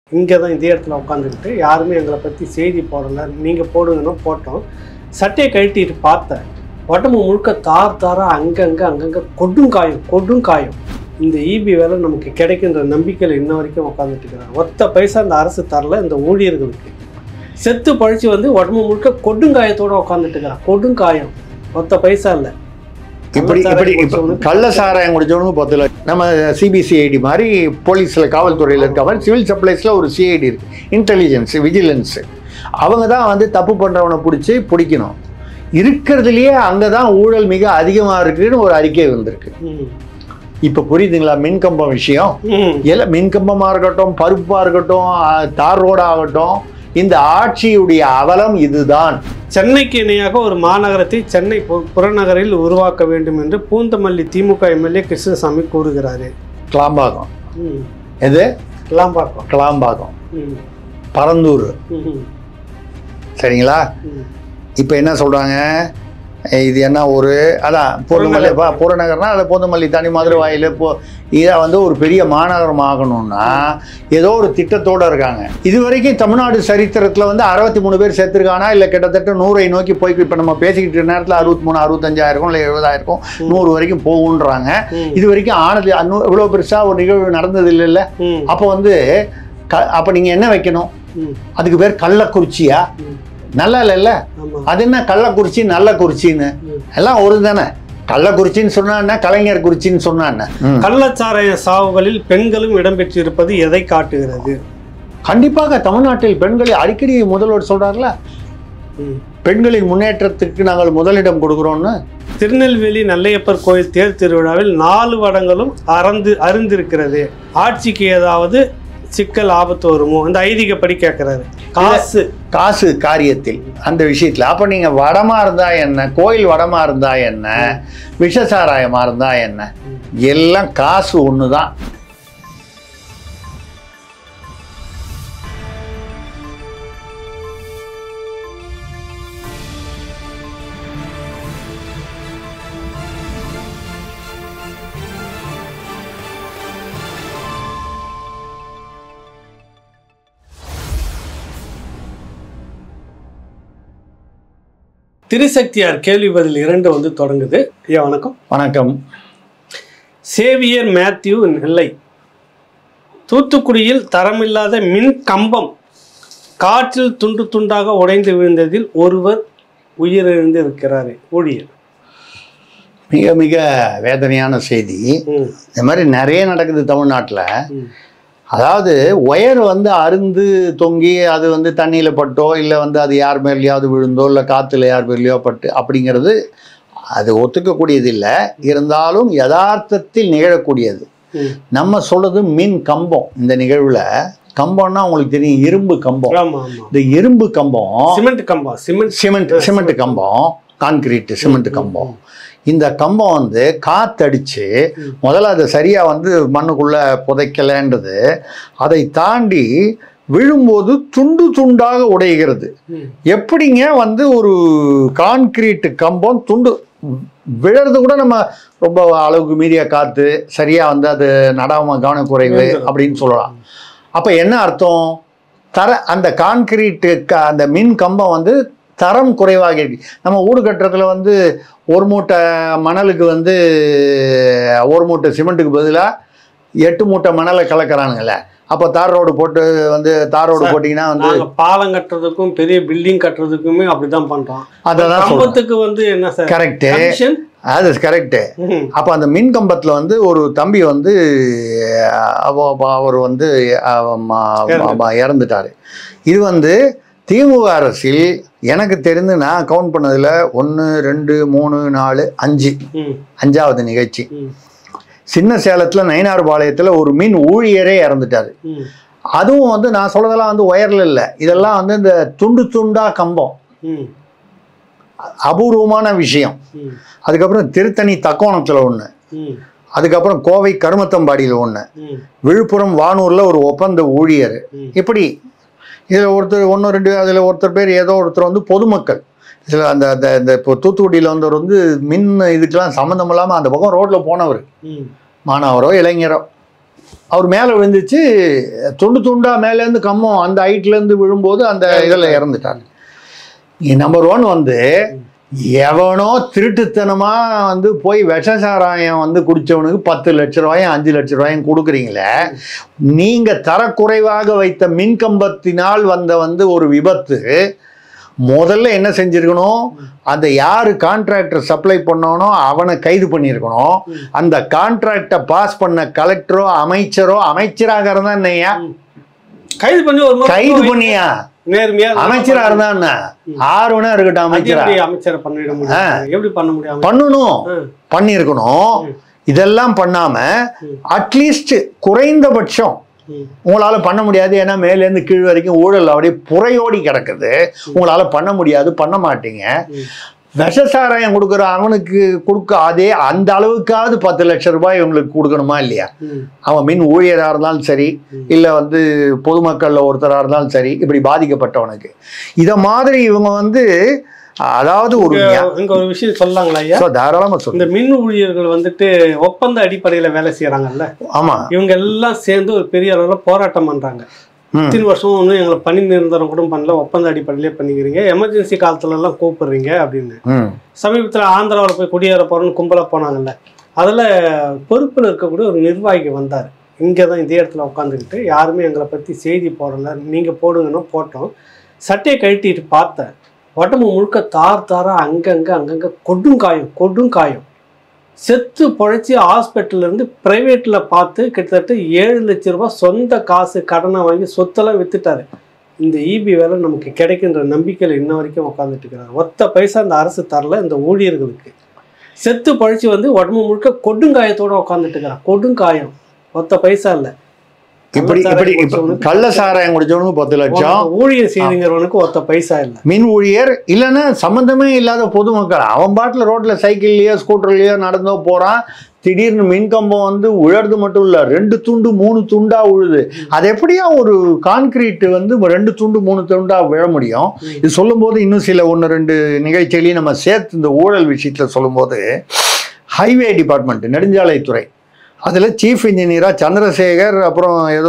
இங்கே தான் இதே இடத்துல உட்காந்துக்கிட்டு யாருமே எங்களை பற்றி செய்தி போடலை நீங்கள் போடுங்கன்னா போட்டோம் சட்டையை கழட்டிட்டு பார்த்தேன் உடம்பு முழுக்க தார் தாராக அங்கங்கே அங்கங்கே கொடுங்காயம் கொடுங்காயம் இந்த ஈபி வேலை நமக்கு கிடைக்கின்ற நம்பிக்கையில் இன்ன வரைக்கும் உட்காந்துட்டு இருக்கிறாங்க ஒத்த பைசா இந்த அரசு தரல இந்த ஊழியர்களுக்கு செத்து பழிச்சு வந்து உடம்பு முழுக்க கொடுங்காயத்தோட உட்காந்துட்டு இருக்கிறான் கொடுங்காயம் ஒத்த பைசா இல்லை இப்படி இப்படி இப்ப கள்ள சாராயம் குடிச்சவனுக்கு பத்து லட்சம் நம்ம சிபிசிஐடி மாதிரி போலீஸில் காவல்துறையில் இருக்க மாதிரி சிவில் சப்ளைஸில் ஒரு சிஐடி இருக்கு இன்டெலிஜென்ஸ் விஜிலன்ஸ் அவங்க தான் வந்து தப்பு பண்ணுறவனை பிடிச்சி பிடிக்கணும் இருக்கிறதுலையே அங்கே தான் ஊழல் மிக அதிகமாக இருக்குன்னு ஒரு அறிக்கை வந்திருக்கு ம். இப்போ புரியுதுங்களா மின்கம்பம் விஷயம் ம். எல்லாம் மின்கம்பமாக இருக்கட்டும் பருப்பாக இருக்கட்டும் அஹ், தார் ரோடாகட்டும் இந்த ஆட்சியுடைய அவலம் இதுதான் சென்னைக்கு இணையாக ஒரு மாநகரத்தை சென்னை பு- புறநகரில் உருவாக்க வேண்டும் என்று பூந்தமல்லி திமுக எம்எல்ஏ கிருஷ்ணசாமி கூறுகிறாரு கிளாம்பாக்கம் ம். எது கிளாம்பாக்கம் கிளாம்பாக்கம் ம். பரந்தூர் ம். சரிங்களா ம். இப்போ என்ன சொல்கிறாங்க இது என்ன ஒரு அதான் பூந்தமல்லி பா புறநகர்னா அதில் பூந்தமல்லி தனி மதுரை வாயில் இப்போ இதை வந்து ஒரு பெரிய மாநகரம் ஆகணும்னா ஏதோ ஒரு திட்டத்தோடு இருக்காங்க இது வரைக்கும் தமிழ்நாடு சரித்திரத்தில் வந்து அறுபத்தி மூணு பேர் சேர்த்துருக்கானா இல்லை கிட்டத்தட்ட நூறை நோக்கி போய் இப்போ நம்ம பேசிக்கிட்டு இருக்க நேரத்தில் அறுபத்தி மூணு அறுபத்தஞ்சாயிரம் இல்லை எழுபதாயிரம் நூறு வரைக்கும் போகுன்றாங்க ம். இது வரைக்கும் ஆனது அன்னு- இவ்வளோ பெருசாக ஒரு நிகழ்வு நடந்தது இல்லைல்ல ம். அப்போ வந்து க அப்போ நீங்கள் என்ன வைக்கணும் ம். அதுக்கு பேர் கள்ளக்குறிச்சியா ம். நல்லா இல்லைல்ல ஆமா அது என்ன கள்ளக்குறிச்சி நல்ல குறிச்சின்னு ம். எல்லாம் ஒரு தானே கள்ளக்குறிச்சின்னு சொன்னா என்ன கலைஞர் குறிச்சின்னு சொன்னா என்ன ம். கள்ளச்சாராய சாவுகளில் பெண்களும் இடம்பெற்றிருப்பது எதை காட்டுகிறது கண்டிப்பாக தமிழ்நாட்டில் பெண்களை அடிக்கடி முதல்வர் சொல்றாருல ம். பெண்களின் முன்னேற்றத்துக்கு நாங்கள் முதலிடம் கொடுக்குறோம்னு திருநெல்வேலி நல்லையப்பர் கோயில் தேர் திருவிழாவில் நாலு வடங்களும் அறந்து அருந்திருக்கிறது ஆட்சிக்கு ஏதாவது சிக்கல் ஆபத்து வருமோ அந்த ஐதீகப்படி கேட்கிறாரு காசு காசு காரியத்தில் அந்த விஷயத்தில் அப்போ நீங்கள் வடமா இருந்தா என்ன கோயில் வடமா இருந்தா என்ன விஷசாராயமா இருந்தா என்ன எல்லாம் காசு ஒன்று தான் திருசக்தியார் கேள்வி பதில் இரண்டு வந்து தொடங்குது ஐயா வணக்கம் வணக்கம் சேவியர் மேத்யூ நெல்லை தூத்துக்குடியில் தரமில்லாத மின் கம்பம் காற்றில் துண்டு துண்டாக உடைந்து விழுந்ததில் ஒருவர் உயிரிழந்து இருக்கிறார் ஊழியர் மிக மிக வேதனையான செய்தி ம், இந்த மாதிரி நிறைய நடக்குது தமிழ்நாட்டில் ம், அதாவது ஒயர் வந்து அருந்து தொங்கி அது வந்து தண்ணியில் பட்டோ இல்லை வந்து அது யார் மேலேயாவது விழுந்தோ இல்லை காற்றுல யார் மேலேயோ பட்டு அப்படிங்கிறது அது ஒத்துக்கக்கூடியது இல்லை இருந்தாலும் யதார்த்தத்தில் நிகழக்கூடியது ம். நம்ம சொல்றது மின் கம்பம் இந்த நிகழ்வில் கம்பம்னா உங்களுக்கு தெரியும் இரும்பு கம்பம் ஆமா ஆமா இந்த இரும்பு கம்பம் சிமெண்ட் கம்பம் சிமெண்ட் சிமெண்ட் சிமெண்ட் கம்பம் கான்கிரீட் சிமெண்ட் கம்பம் இந்த கம்பம் வந்து காத்தடிச்சு ம். முதல்ல அதை சரியா வந்து மண்ணுக்குள்ள புதைக்கலைன்றது அதை தாண்டி விழும்போது துண்டு துண்டாக உடைகிறது ம், எப்படிங்க வந்து ஒரு கான்கிரீட் கம்பம் துண்டு விழறது கூட நம்ம ரொம்ப அளவுக்கு மீறிய காத்து சரியா வந்து அது நடாம கவனக்குறைவு விழுந்துரும். அப்படின்னு சொல்லலாம் அப்ப என்ன அர்த்தம் தர அந்த கான்கிரீட்டு க- அந்த மின் கம்பம் வந்து தரம் குறைவாக இருக்கு நம்ம ஊடு கட்டுறதுல வந்து ஒரு மூட்டை மணலுக்கு வந்து ஒரு மூட்டை சிமெண்ட்டுக்கு பதிலாக எட்டு மூட்டை மணலை கலக்கிறானுங்கல்ல அப்போ தார் ரோடு போட்டு வந்து தார் ரோடு சார், போட்டிங்கன்னா வந்து நாங்க பாலம் கட்டுறதுக்கும் பெரிய பில்டிங் கட்டுறதுக்குமே அப்படிதான் பண்றோம் அதை தான் சொல்கிறேன் கம்பத்துக்கு வந்து என்ன சார் கரெக்டு கமிஷன் அது கரெக்டு ம், அப்போ அந்த மின் கம்பத்தில் வந்து ஒரு தம்பி வந்து அவ- அவ- அவர் வந்து அவ- ம- ம- ம- இறந்துட்டார் இது வந்து திமுக அரசில் எனக்கு தெரிந்து நான் கவுண்ட் பண்ணதில் ஒன்று ரெண்டு மூணு நாலு அஞ்சு ம், அஞ்சாவது நிகழ்ச்சி ம், சின்ன சேலத்தில் நயினார்பாளையத்தில் ஒரு மின் ஊழியரே இறந்துட்டார் ம், அதுவும் வந்து நான் சொல்றதெல்லாம் வந்து ஒயரில் இல்லை இதெல்லாம் வந்து இந்த துண்டு துண்டா கம்பம் ம், அபூர்வமான விஷயம் ம், அதுக்கப்புறம் திருத்தணி தக்கோணத்தில் ஒன்று ம், அதுக்கப்புறம் கோவை கருமத்தம்பாடியில் ஒன்று ம், விழுப்புரம் வானூரில் ஒரு ஒப்பந்த ஊழியர் ம். இப்படி இதில் ஒருத்தர் ஒன்று ரெண்டு அதில் ஒருத்தர் பேர் ஏதோ ஒருத்தர் வந்து பொதுமக்கள் இதில் அந்த அந்த இந்த இப்போ தூத்துக்குடியில் வந்தவர் வந்து மின் இதுக்கெல்லாம் சம்மந்தம் இல்லாமல் அந்த பக்கம் ரோட்டில் போனவர் ம், மாணவரோ இளைஞரோ அவர் மேலே விழுந்துச்சு துண்டு துண்டா மேலேருந்து கம்மம் அந்த ஹைட்லேருந்து விழும்போது அந்த இதில் இறந்துட்டாங்க நம்பர் ஒன் வந்து எவனோ திருட்டுத்தனமா வந்து போய் விஷ சாராயம் வந்து குடிச்சவனுக்கு பத்து லட்ச ரூபாயும் அஞ்சு லட்ச ரூபாயும் கொடுக்குறீங்களே நீங்க தரக்குறைவாக வைத்த மின்கம்பத்தினால் வந்த வந்து ஒரு விபத்து முதல்ல என்ன செஞ்சிருக்கணும் அந்த யாரு கான்ட்ராக்டர் சப்ளை பண்ணானோ அவனை கைது பண்ணியிருக்கணும் அந்த கான்ட்ராக்டை பாஸ் பண்ண கலெக்டரோ அமைச்சரோ அமைச்சராக இருந்தா என்னையா கைது பண்ணி ஒரு முறை கைது பண்ணியா நேர்மையா அமைச்சரா இருந்தா என்ன ஆறுவனா இருக்கட்டும் அது அமைச்சரா எப்படி அமைச்சரை பண்ணிட முடியும் எப்படி பண்ண முடியும் பண்ணணும் ஆ. பண்ணியிருக்கணும் இதெல்லாம் பண்ணாம அட்லீஸ்ட் குறைந்தபட்சம் ம். உங்களால பண்ண முடியாது ஏன்னா மேலேருந்து கீழ் வரைக்கும் ஊழல் அப்படியே புறையோடி கிடக்குது உங்களால பண்ண முடியாது பண்ண மாட்டீங்க ம். விஷ சாராயம் கொடுக்குற அவனுக்கு கொடுக்க அதே அந்த அளவுக்காவது பத்து லட்சம் ரூபாய் இவங்களுக்கு கொடுக்கணுமா இல்லையா ம். அவன் மின் ஊழியராக இருந்தாலும் சரி இல்லை வந்து பொதுமக்களில் ஒருத்தராக இருந்தாலும் சரி இப்படி பாதிக்கப்பட்டவனுக்கு இதை மாதிரி இவங்க வந்து அதாவது ஒரு ஞா- இங்க ஒரு விஷயம் சொல்லாங்களா ஐயா So, தாராளமா சொல்லு இந்த மின் ஊழியர்கள் வந்துட்டு ஒப்பந்த அடிப்படையில வேலை செய்யறாங்கல்ல ஆமா இவங்க எல்லாம் சேர்ந்து ஒரு பெரிய அளவுல போராட்டம் பண்றாங்க ம். இத்தனை வருஷம் ஒன்றும் எங்களை பணி நிரந்தரம் கூட பண்ணல ஒப்பந்த அடிப்படையிலே பண்ணிக்கிறீங்க எமர்ஜென்சி காலத்துல எல்லாம் கூப்பிடுறீங்க அப்படின்னு ம் சமீபத்தில் ஆந்திராவில் போய் குடியேற போறோம்னு கும்பலா போனாங்கல்ல அதில் பொறுப்பில் இருக்கக்கூடிய ஒரு நிர்வாகி வந்தார் இங்கே தான் இதே இடத்துல உட்காந்துக்கிட்டு யாருமே எங்களை பற்றி செய்தி போடலை நீங்கள் போடுங்கன்னா போட்டோம் சட்டையை கழட்டிட்டு பார்த்தேன் உடம்பு முழுக்க தார் தாரா அங்கங்கே அங்கங்கே கொடுங்காயம் கொடுங்காயம் செத்து பொழைச்சி ஹாஸ்பிட்டல்ல இருந்து ப்ரைவேட்டில் பார்த்து கிட்டத்தட்ட ஏழு லட்ச ரூபாய் சொந்த காசு கடனை வாங்கி சொத்தெல்லாம் வித்துட்டாரு இந்த இபி வேலை நமக்கு கிடைக்கின்ற நம்பிக்கையில் இன்ன வரைக்கும் உட்காந்துட்டு இருக்கிறாங்க ஒத்த பைசா இந்த அரசு தரல இந்த ஊழியர்களுக்கு செத்து பழிச்சு வந்து உடம்பு முழுக்க கொடுங்காயத்தோட உட்காந்துட்டு இருக்கிறான் கொடுங்காயம் ஒத்த பைசா இல்லை இப்படி இப்படி இப்ப கள்ள சாராயம் குடிச்சவனுக்கு பத்து லட்சம் ஊழியர் செய்திங்கிறவனுக்கு ஒத்த பைசா இல்லை மின் ஊழியர் இல்லைன்னா சம்மந்தமே இல்லாத பொதுமக்கள் அவன் பாட்டில் ரோட்ல சைக்கிள்லயோ ஸ்கூட்டர்லயோ நடந்தோ போறான் திடீர்னு மின்கம்பம் வந்து உழறது மட்டும் இல்ல ரெண்டு துண்டு மூணு துண்டா உழுது அது எப்படியா ஒரு கான்கிரீட் வந்து ரெண்டு துண்டு மூணு துண்டா விழ முடியும் இது சொல்லும்போது இன்னும் சில ஒன்று ரெண்டு நிகழ்ச்சிகளையும் நம்ம சேர்த்து இந்த ஊழல் விஷயத்துல சொல்லும்போது ஹைவே டிபார்ட்மெண்ட் நெடுஞ்சாலைத்துறை அதில் சீஃப் இன்ஜினியராக சந்திரசேகர் அப்புறம் ஏதோ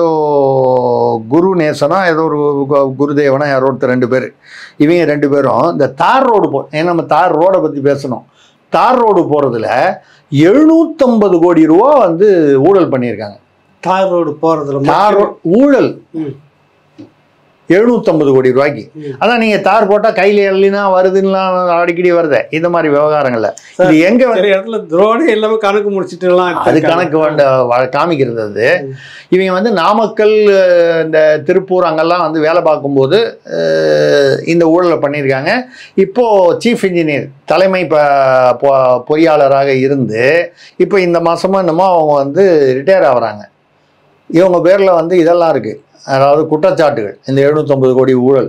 குரு நேசனா ஏதோ ஒரு கு- குருதேவனா யாரோ ஒருத்தர் ரெண்டு பேர் இவங்க ரெண்டு பேரும் இந்த தார் ரோடு போ ஏன்னா நம்ம தார் ரோடை பற்றி பேசணும் தார் ரோடு போகிறதுல எழுநூத்தம்பது கோடி ரூபா வந்து ஊழல் பண்ணியிருக்காங்க தார் ரோடு போறதுல தார் ரோ- ஊழல் ம். எழுநூத்தம்பது கோடி ரூபாய்க்கு ம். அதான் நீங்கள் தார் போட்டால் கையில் எல்லாம் வருதுலாம் அடிக்கடி வருதே இந்த மாதிரி விவகாரங்கள்ல இது எங்கே சரி இடத்துல ரோடு எல்லாமே கணக்கு முடிச்சிட்டு எல்லாம் அது கணக்கு வேண்ட வ- காமிக்கிறது அது இவங்க வந்து நாமக்கல் அஹ், இந்த திருப்பூர் அங்கெல்லாம் வந்து வேலை பார்க்கும்போது அஹ், இந்த ஊழலை பண்ணியிருக்காங்க இப்போ சீஃப் இன்ஜினியர் தலைமை ப பொ- பொறியாளராக இருந்து இப்போ இந்த மாதமும் என்னமோ அவங்க வந்து ரிட்டையர் ஆகுறாங்க இவங்க பேரில் வந்து இதெல்லாம் இருக்குது அதாவது குற்றச்சாட்டுகள் இந்த எழுநூத்தொம்பது கோடி ஊழல்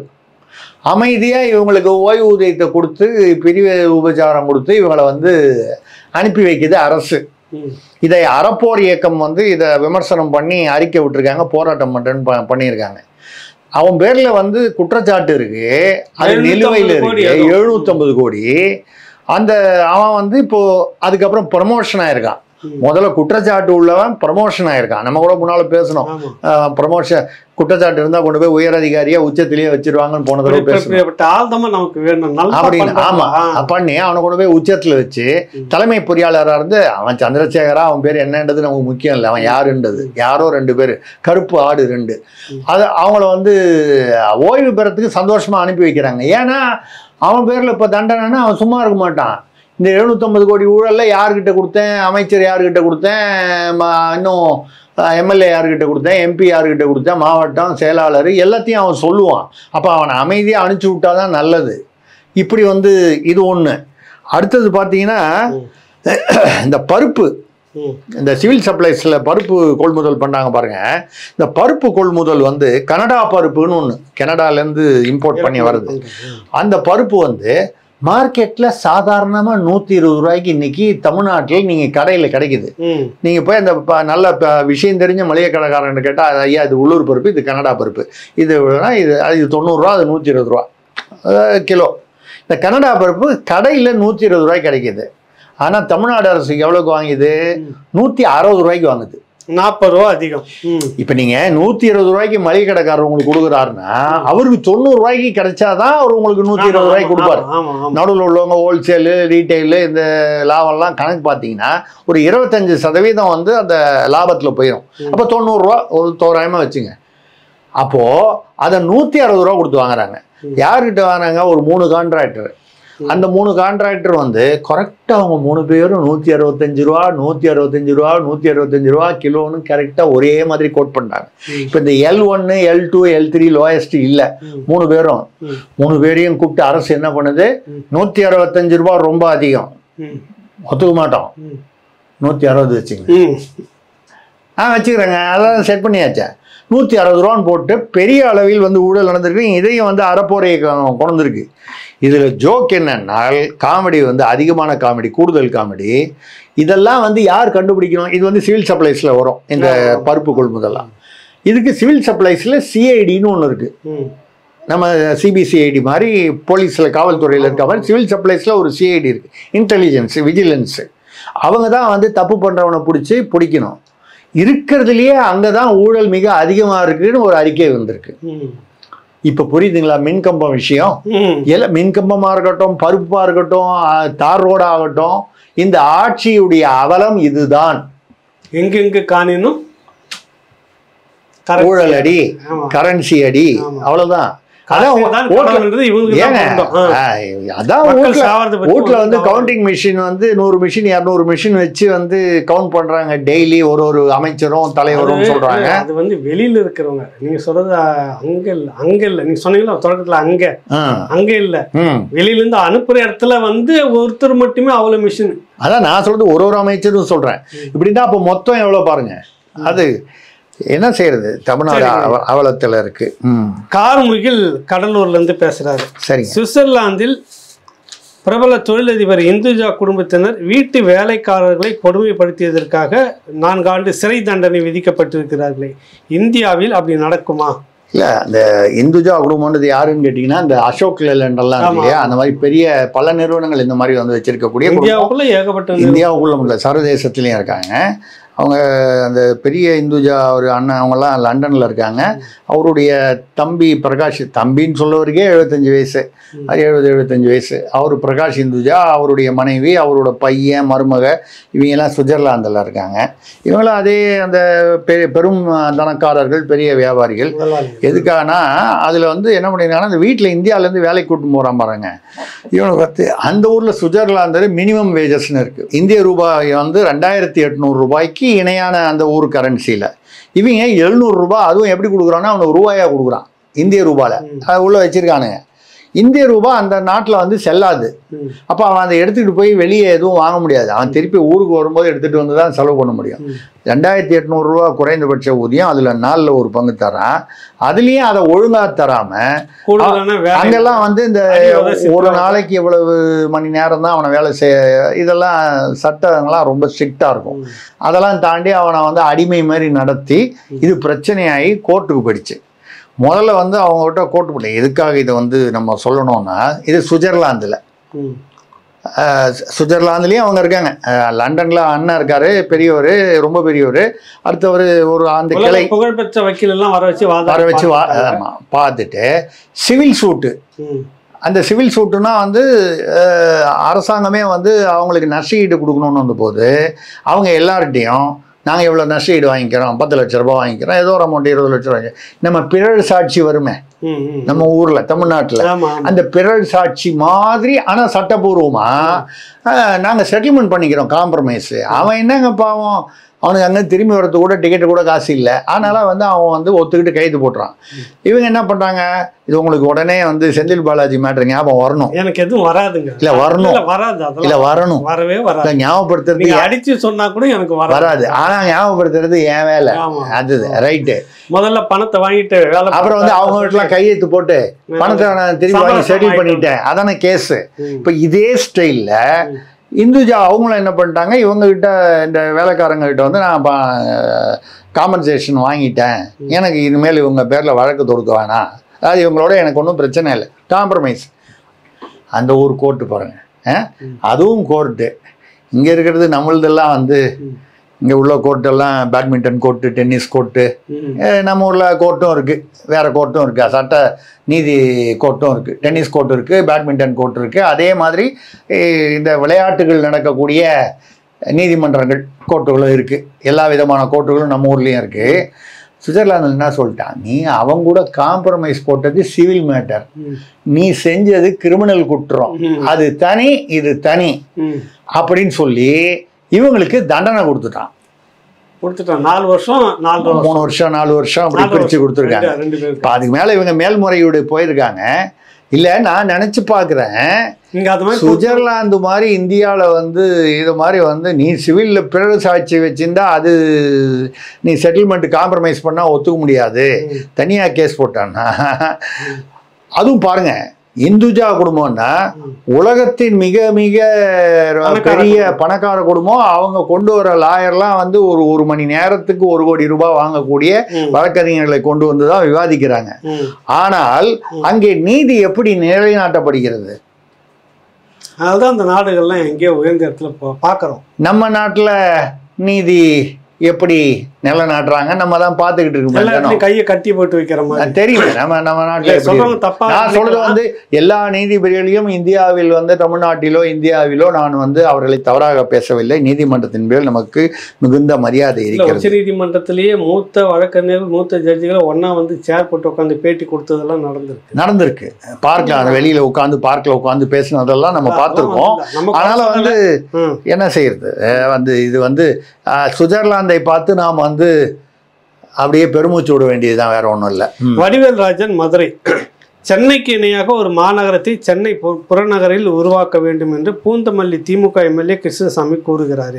அமைதியாக இவங்களுக்கு ஓய்வூதியத்தை கொடுத்து பிரிவு உபச்சாரம் கொடுத்து இவங்களை வந்து அனுப்பி வைக்குது அரசு ம். இதை அறப்போர் இயக்கம் வந்து இதை விமர்சனம் பண்ணி அறிக்கை விட்டுருக்காங்க போராட்டம் பண்ணுறேன்னு ப- பண்ணியிருக்காங்க அவன் பேர்ல வந்து குற்றச்சாட்டு இருக்கு அது 750 நிலுவையில் கோடி இருக்கு அதுவும். எழுநூத்தம்பது கோடி அந்த அவன் வந்து இப்போ அதுக்கப்புறம் ப்ரமோஷன் ஆயிருக்கான் ம். முதல்ல குற்றச்சாட்டு உள்ளவன் ப்ரமோஷன் ஆயிருக்கான் நம்ம கூட முன்னால பேசணும் ஆமா ப்ரமோஷன் குற்றச்சாட்டு இருந்தா கொண்டு போய் உயர் அதிகாரியா உச்சத்திலேயே வச்சிருவாங்கன்னு போன தடவை பேசணும் இப்படிப்பட்ட ஆள் தான் நமக்கு வேணும் நல்லா அப்படின்னு பண்றவங்க. ஆமா ஆ. பண்ணி அவனை கொண்டு போய் உச்சத்துல வச்சு ம். தலைமை பொறியாளராக இருந்து அவன் சந்திரசேகரா அவன் பேர் என்னன்றது நமக்கு முக்கியம் இல்லை அவன் யாருன்றது யாரோ ரெண்டு பேர் கருப்பு ஆடு ரெண்டு ம். அது அவங்கள வந்து ஓய்வு பெறத்துக்கு சந்தோஷமா அனுப்பி வைக்கிறாங்க ஏன்னா அவன் பேர்ல இப்ப தண்டனைன்னா அவன் சும்மா இருக்க மாட்டான் இந்த எழுநூத்தம்பது கோடி ஊழல்ல யார்கிட்ட கொடுத்தேன் அமைச்சர் யார்கிட்ட கொடுத்தேன் ம- இன்னும் எம்எல்ஏ யார்கிட்ட கொடுத்தேன் எம்பி யார்கிட்ட கொடுத்தேன் மாவட்டம் செயலாளர் எல்லாத்தையும் அவன் சொல்லுவான் அப்போ அவனை அமைதியாக அனுப்பிச்சி விட்டாதான் நல்லது இப்படி வந்து இது ஒன்று அடுத்தது பார்த்தீங்கன்னா ம். இந்த பருப்பு ம். இந்த சிவில் சப்ளைஸில் பருப்பு கொள்முதல் பண்ணாங்க பாருங்க இந்த பருப்பு கொள்முதல் வந்து கனடா பருப்புன்னு ஒன்று கனடாலேருந்து இம்போர்ட் பண்ணி வருது ம். அந்த பருப்பு வந்து மார்க்கெட்டில் சாதாரணமாக நூற்றி இருபது ரூபாய்க்கு இன்னைக்கு தமிழ்நாட்டில் நீங்கள் கடையில் கிடைக்குது ம். நீங்கள் போய் அந்த ப- நல்ல ப- விஷயம் தெரிஞ்ச மளிகை கடைக்காரன் கேட்டால் ஐயா இது உள்ளூர் பருப்பு இது கனடா பருப்பு இது எவ்வளவுனா, இது அது இது தொண்ணூறுரூவா அது நூற்றி இருபது ரூபா அதாவது கிலோ இந்த கனடா பருப்பு கடையில் நூற்றி இருபது ரூபாய்க்கு கிடைக்கிது ஆனால் தமிழ்நாடு அரசு எவ்வளோக்கு வாங்குது ம். நூற்றி அறுபது ரூபாய்க்கு வாங்குது நாற்பது ரூபா அதிகம் ம் இப்போ நீங்கள் நூற்றி இருபது ரூபாய்க்கு மளிகை கடைக்காரர் உங்களுக்கு கொடுக்குறாருன்னா அவருக்கு தொண்ணூறு ரூபாய்க்கு கிடைச்சாதான் அவர் உங்களுக்கு நூற்றி இருபது ரூபாய்க்கு கொடுப்பாரு ஆமா ஆமா நடுவில் உள்ளவங்க ஹோல்சேலு ரீட்டைலு இந்த லாபம்லாம் கணக்கு பார்த்தீங்கன்னா ஒரு இருபத்தஞ்சு சதவீதம் வந்து அந்த லாபத்தில் போயிடும் அப்போ தொண்ணூறுரூவா ஒரு தோராயமாக வச்சுங்க அப்போது அதை நூற்றி அறுபது ரூபா கொடுத்து வாங்குறாங்க யார்கிட்ட வாங்குறாங்க ஒரு மூணு கான்ட்ராக்டர் அந்த மூணு கான்ட்ராக்டர் வந்து கரெக்டாக அவங்க மூணு பேரும் நூற்றி அறுபத்தஞ்சு ரூபா நூற்றி அறுபத்தஞ்சு ரூபா நூற்றி அறுபத்தஞ்சு ரூபா கிலோன்னு கரெக்டாக ஒரே மாதிரி கோட் பண்ணுறாங்க ம். இப்போ இந்த எல் ஒன்று L two L three lowest இல்லை ம். மூணு பேரும் ம். மூணு பேரையும் கூப்பிட்டு அரசு என்ன பண்ணுது ம். நூற்றி அறுபத்தஞ்சு ரூபா ரொம்ப அதிகம் ம் ஒத்துக்க மாட்டோம் ம் நூற்றி அறுபது வச்சுங்க ம் ஆ வச்சுக்கிறேங்க அதான் செட் பண்ணியாச்சே நூற்றி அறுபது ரூபான்னு போட்டு பெரிய அளவில் வந்து ஊழல் நடந்திருக்கு இதையும் வந்து அறப்போரையை கொண்டிருக்கு இதில் ஜோக் என்னன்னால் காமெடி வந்து அதிகமான காமெடி கூடுதல் காமெடி இதெல்லாம் வந்து யார் கண்டுபிடிக்கணும் இது வந்து சிவில் சப்ளைஸில் வரும் இந்த ஆமா. பருப்பு கொள்முதல்லாம் இதுக்கு சிவில் சப்ளைஸில் சிஐடின்னு ஒன்று இருக்குது ம் நம்ம சிபிசிஐடி மாதிரி போலீஸில் காவல்துறையில் இருக்க மாதிரி சிவில் சப்ளைஸில் ஒரு சிஐடி இருக்குது இன்டெலிஜென்ஸ் விஜிலன்ஸு அவங்க தான் வந்து தப்பு பண்ணுறவனை பிடிச்சி பிடிக்கணும் இருக்கிறதுலையே அங்கே தான் ஊழல் மிக அதிகமாக இருக்குன்னு ஒரு அறிக்கை வந்திருக்கு ம் இப்போ புரியுதுங்களா மின்கம்பம் விஷயம் ம் எல்லாம் மின்கம்பமாக இருக்கட்டும் பருப்பாக இருக்கட்டும் அஹ், தார் ரோடாக ஆகட்டும் இந்த ஆட்சியுடைய அவலம் இதுதான் எங்கெங்க காணினும் ஊழல் அடி ஆமா கரன்சி அடி ஆமா. அவ்வளோதான் காசு அதான் தான் ஓட்டுல- கடவுள்ன்றது இவங்களுக்கு தான் ஏங்க பொருந்தும். ஆ. ஆ, அதான் மக்கள் வீட்ல சாவறதை பத்தி வீட்டில் வந்து ஒரு கவுண்டிங் மிஷின் வந்து நூறு மிஷின் இரநூறு மிஷின் வச்சு வந்து கவுண்ட் பண்றாங்க டெய்லி ஒரு ஒரு அமைச்சரும் தலைவரும் அது- சொல்றாங்க அது வந்து வெளியில இருக்கிறவங்க நீங்க சொல்றது அஹ், அங்க இல்ல அங்க இல்ல நீங்க சொன்னீங்களா தொடக்கத்துல அங்க ஆ, அங்க இல்ல ம். வெளியில இருந்து அனுப்புற இடத்துல வந்து ஒருத்தர் மட்டுமே அவ்வளவு மிஷின் அதான் நான் சொல்றது ஒரு ஒரு அமைச்சரும் சொல்றேன் இப்படின்னா அப்போ மொத்தம் எவ்வளவு பாருங்க அது என்ன செய்யறது தமிழ்நாடு சரிங்க. அவ- அவலத்துல இருக்கு ம் கார்முகில் கடலூர்ல இருந்து பேசுறாரு சரிங்க சுவிட்சர்லாந்தில் பிரபல தொழிலதிபர் இந்துஜா குடும்பத்தினர் வீட்டு வேலைக்காரர்களை கொடுமைப்படுத்தியதற்காக நான்கு ஆண்டு சிறை தண்டனை விதிக்கப்பட்டிருக்கிறார்களே இந்தியாவில் அப்படி நடக்குமா இல்ல அந்த இந்துஜா குடும்பம்ன்றது யாருன்னு கேட்டீங்கன்னா இந்த அசோக் லேலண்ட் எல்லாம் இருக்கு ஆமா. இல்லையா அந்த மாதிரி பெரிய பல நிறுவனங்கள் இந்த மாதிரி வந்து வச்சிருக்கக்கூடிய குடும்பம். இந்தியாவுக்குள்ள ஏகப்பட்ட நிறுவனம். இந்தியாவுக்குள்ள இல்லை சர்வதேசத்துலேயும் இருக்காங்க அவங்க அந்த பெரிய இந்துஜா ஒரு அண்ணன் அவங்கெல்லாம் லண்டனில் இருக்காங்க அவருடைய தம்பி பிரகாஷ் தம்பின்னு சொல்லவருக்கே எழுபத்தஞ்சு வயசு அது எழுபது எழுபத்தஞ்சு வயசு அவர் பிரகாஷ் இந்துஜா அவருடைய மனைவி அவரோட பையன் மருமக இவங்கெல்லாம் சுவிட்சர்லாந்தில் இருக்காங்க இவங்களாம் அதே அந்த பெ- பெரும் தனக்காரர்கள் பெரிய வியாபாரிகள் முதலாளி. எதுக்காகனா அதில் வந்து என்ன பண்ணிருக்காங்கன்னா அந்த வீட்டில் இந்தியாவிலேருந்து வேலைக்கு கூட்டு போகிறான் பாருங்க இவனுக்கு வந்து அந்த ஊரில் சுவிட்சர்லாந்து மினிமம் வேஜஸ்னு இருக்குது இந்திய ரூபாய் வந்து ரெண்டாயிரத்தி எட்நூறு ரூபாய்க்கு இணையான அந்த ஊர் கரன்சியில் இவங்க எழுநூறு ரூபாய் அதுவும் எப்படி கொடுக்குறான்னா அவனுக்கு ரூபாயாக கொடுக்குறான் இந்திய ரூபாயில் அது உள்ளே வச்சுருக்கானுங்க இந்திய ரூபாய் அந்த நாட்டில் வந்து செல்லாது ம். அப்போ அவன் அதை எடுத்துக்கிட்டு போய் வெளியே எதுவும் வாங்க முடியாது அவன் திருப்பி ஊருக்கு வரும்போது எடுத்துகிட்டு வந்து தான் செலவு பண்ண முடியும் ம். ரெண்டாயிரத்தி எட்நூறுரூவா குறைந்தபட்ச ஊதியம் அதில் நாலில் ஒரு பங்கு தரான் அதுலேயும் அதை ஒழுங்காக தராமல் கூடுதலான வேலை அங்கெல்லாம் வந்து இந்த அதிகமாக சிக்கலா ஒரு இருக்கும். நாளைக்கு இவ்வளவு மணி நேரம் தான் அவனை வேலை செய்ய இதெல்லாம் சட்டங்கள்லாம் ரொம்ப ஸ்ட்ரிக்டாக இருக்கும் ம். அதெல்லாம் தாண்டி அவனை வந்து அடிமை மாதிரி நடத்தி இது பிரச்சனையாகி கோர்ட்டுக்கு போயிடுச்சு முதல்ல வந்து அவங்ககிட்ட கோர்ட்டு போட்டு எதுக்காக இதை வந்து நம்ம சொல்லணும்னா இது சுவிட்சர்லாந்தில் ம். சுவிட்சர்லாந்துலேயும் அவங்க இருக்காங்க அஹ் லண்டன்ல அண்ணன் இருக்காரு பெரியவர் ரொம்ப பெரியவர் அடுத்தவர் ஒரு அந்த உலக கிளை புகழ்பெற்ற வக்கீல் எல்லாம் வர வச்சு வாதம் வர வச்சு வா பார்த்துருக்காங்க. ஆமா, பார்த்துட்டு சிவில் சூட்டு ம். அந்த சிவில் சூட்டுனா வந்து அஹ், அரசாங்கமே வந்து அவங்களுக்கு நஷ்டஈடு கொடுக்கணும்னு வந்தபோது அவங்க எல்லார்கிட்டையும் நாங்கள் இவ்வளோ நஷ்டஈடு வாங்கிக்கிறோம் பத்து லட்ச ரூபாய் வாங்கிக்கிறோம் ஏதோ ஒரு அமௌண்ட் இருபது லட்ச ரூபாய் நம்ம பிறழ் சாட்சி வருமே ம், ம். நம்ம ஊரில் தமிழ்நாட்டில் ஆமா ஆமா. அந்த பிறழ் சாட்சி மாதிரி ஆனால் சட்டபூர்வமாக நாங்கள் செட்டில்மெண்ட் பண்ணிக்கிறோம் காம்ப்ரமைஸு அவன் என்னங்க பாவம் அவனுக்கு அங்கே திரும்பி வரது கூட டிக்கெட்டு கூட காசு இல்லை அதனால வந்து அவன் வந்து ஒத்துக்கிட்டு கைது போட்டுறான் இவங்க என்ன பண்ணுறாங்க இது உங்களுக்கு உடனே வந்து செந்தில் பாலாஜி மேட்ரு ஞாபகம் வரணும் எனக்கு எதுவும் வராதுங்க இல்ல, வரணும். இல்ல, வராது இல்லை அதெல்லாம் வரணும் வரவே இல்லை வராது ஞாபகப்படுத்துறது நீங்க அடிச்சு சொன்னா கூட எனக்கு வராது வராது ஆனால் ஞாபகப்படுத்துறது என் வேலை ஆமா அது ரைட்டு முதல்ல பணத்தை வாங்கிட்டு வேலை அப்புறம் வந்து பார்த்தா- அவங்க வீட்டுலாம் கையெழுத்து போட்டு பணத்தை நான் திரும்பி வாங்கி சமரசம் செட்டில் ஆயிட்டு. பண்ணிட்டேன் அதானே கேஸு ம். இப்போ இதே ஸ்டைலில் இந்துஜா அவங்களும் என்ன பண்ணிட்டாங்க இவங்க கிட்ட இந்த வேலைக்காரங்க கிட்ட வந்து நான் காம்பன்சேஷன் வாங்கிட்டேன் எனக்கு இனிமேல் இவங்க பேரில் வழக்கு தொடுக்க வேணாம் அதாவது இவங்களோட எனக்கு ஒன்றும் பிரச்சனை இல்லை காம்ப்ரமைஸ் அந்த ஊர் கோர்ட்டு பாருங்க ஆ? ம். அதுவும் கோர்ட்டு இங்கே இருக்கிறது நம்மளதெல்லாம் வந்து ம். இங்கே உள்ள கோர்ட்டெல்லாம் பேட்மிண்டன் கோர்ட்டு டென்னிஸ் கோர்ட்டு ம். அஹ் நம்ம ஊரில் கோர்ட்டும் இருக்குது வேறு கோர்ட்டும் இருக்குது சட்ட நீதி கோர்ட்டும் இருக்குது டென்னிஸ் கோர்ட் இருக்குது பேட்மிண்டன் கோர்ட் இருக்குது அதே மாதிரி அஹ் இந்த விளையாட்டுகள் நடக்கக்கூடிய நீதிமன்றங்கள் கோர்ட்டுகளும் இருக்குது எல்லா விதமான கோர்ட்டுகளும் நம்ம ஊர்லேயும் இருக்குது சுவிட்சர்லாந்தில் என்ன சொல்லிட்டான் நீ அவங்க கூட காம்ப்ரமைஸ் போட்டது சிவில் மேட்டர் ம். நீ செஞ்சது கிரிமினல் குற்றம் ம். அது தனி இது தனி ம். அப்படின்னு சொல்லி இவங்களுக்கு தண்டனை கொடுத்துட்டான் கொடுத்துட்டான் நாலு வருஷம் நாலு வருஷம் மூணு வருஷம் நாலு வருஷம் அப்படி நாலு பிரிச்சு வருஷம். கொடுத்துருக்காங்க ரெண்டு- ரெண்டு பேருக்கு இப்போ அதுக்கு மேலே இவங்க மேல்முறையீடு போயிருக்காங்க இல்லை நான் நினச்சி பார்க்குறேன் நீங்க அது மாதிரி சுவிட்சர்லாந்து மாதிரி இந்தியாவில் வந்து இது மாதிரி வந்து நீ சிவிலில் பிறகு சாட்சி வச்சிருந்தா அது நீ செட்டில்மெண்ட் காம்ப்ரமைஸ் பண்ணால் ஒத்துக்க முடியாது ம். தனியாக கேஸ் போட்டான்னா அதுவும் பாருங்க இந்துஜா குடும்பம்னா ம். உலகத்தின் மிக மிக பணக்கார பெரிய குடும்பம். பணக்கார குடும்பம் அவங்க கொண்டு வர லாயர்லாம் வந்து ஒரு ஒரு மணி நேரத்துக்கு ஒரு கோடி ரூபாய் வாங்கக்கூடிய ம். வழக்கறிஞர்களை கொண்டு வந்து தான் விவாதிக்கிறாங்க ம். ஆனால் அங்கே நீதி எப்படி நிலைநாட்டப்படுகிறது அதுதான் அந்த நாடுகள்லாம் எங்கேயோ உயர்ந்த இடத்துல பா- பார்க்கறோம் நம்ம நாட்டில் நீதி எப்படி நிலைநாட்டுறாங்க நம்ம தான் பார்த்துக்கிட்டு இருக்கோம் எல்லா தினம். இடத்துலயும் கையை கட்டி போட்டு வைக்கிற மாதிரி தெரியும் நம்ம நம்ம நாட்டில் இல்ல, எப்படி சொல்றவங்க தப்பா நான் சொல்றது வந்து எல்லா நீதிபதிகளையும் இந்தியாவில் வந்து தமிழ்நாட்டிலோ இந்தியாவிலோ நான் வந்து அவர்களை தவறாக பேசவில்லை நீதிமன்றத்தின் மேல் நமக்கு மிகுந்த மரியாதை இல்ல இருக்கிறது உச்ச நீதிமன்றத்திலேயே மூத்த வழக்கறிஞர்கள் மூத்த ஜட்ஜிகளை ஒண்ணா வந்து சேர் போட்டு உட்காந்து பேட்டி கொடுத்ததெல்லாம் நடந்திருக்கு நடந்திருக்கு பார்க்கலாம் அந்த வெளியில உட்காந்து பார்க்ல உட்காந்து பேசினதெல்லாம் நம்ம பார்த்துருக்கோம் நம்ம அதனால வந்து ம். என்ன செய்யறது அஹ் வந்து இது வந்து அஹ், சுவிட்சர்லாந்தை பார்த்து நாம் வந்து அப்படியே பெருமூச்சு விட வேண்டியதுதான் வேற ஒன்றும் இல்லை வடிவேல் ராஜன் மதுரை சென்னைக்கு இணையாக ஒரு மாநகரத்தை சென்னை பு- புறநகரில் உருவாக்க வேண்டும் என்று பூந்தமல்லி திமுக எம்எல்ஏ கிருஷ்ணசாமி கூறுகிறாரு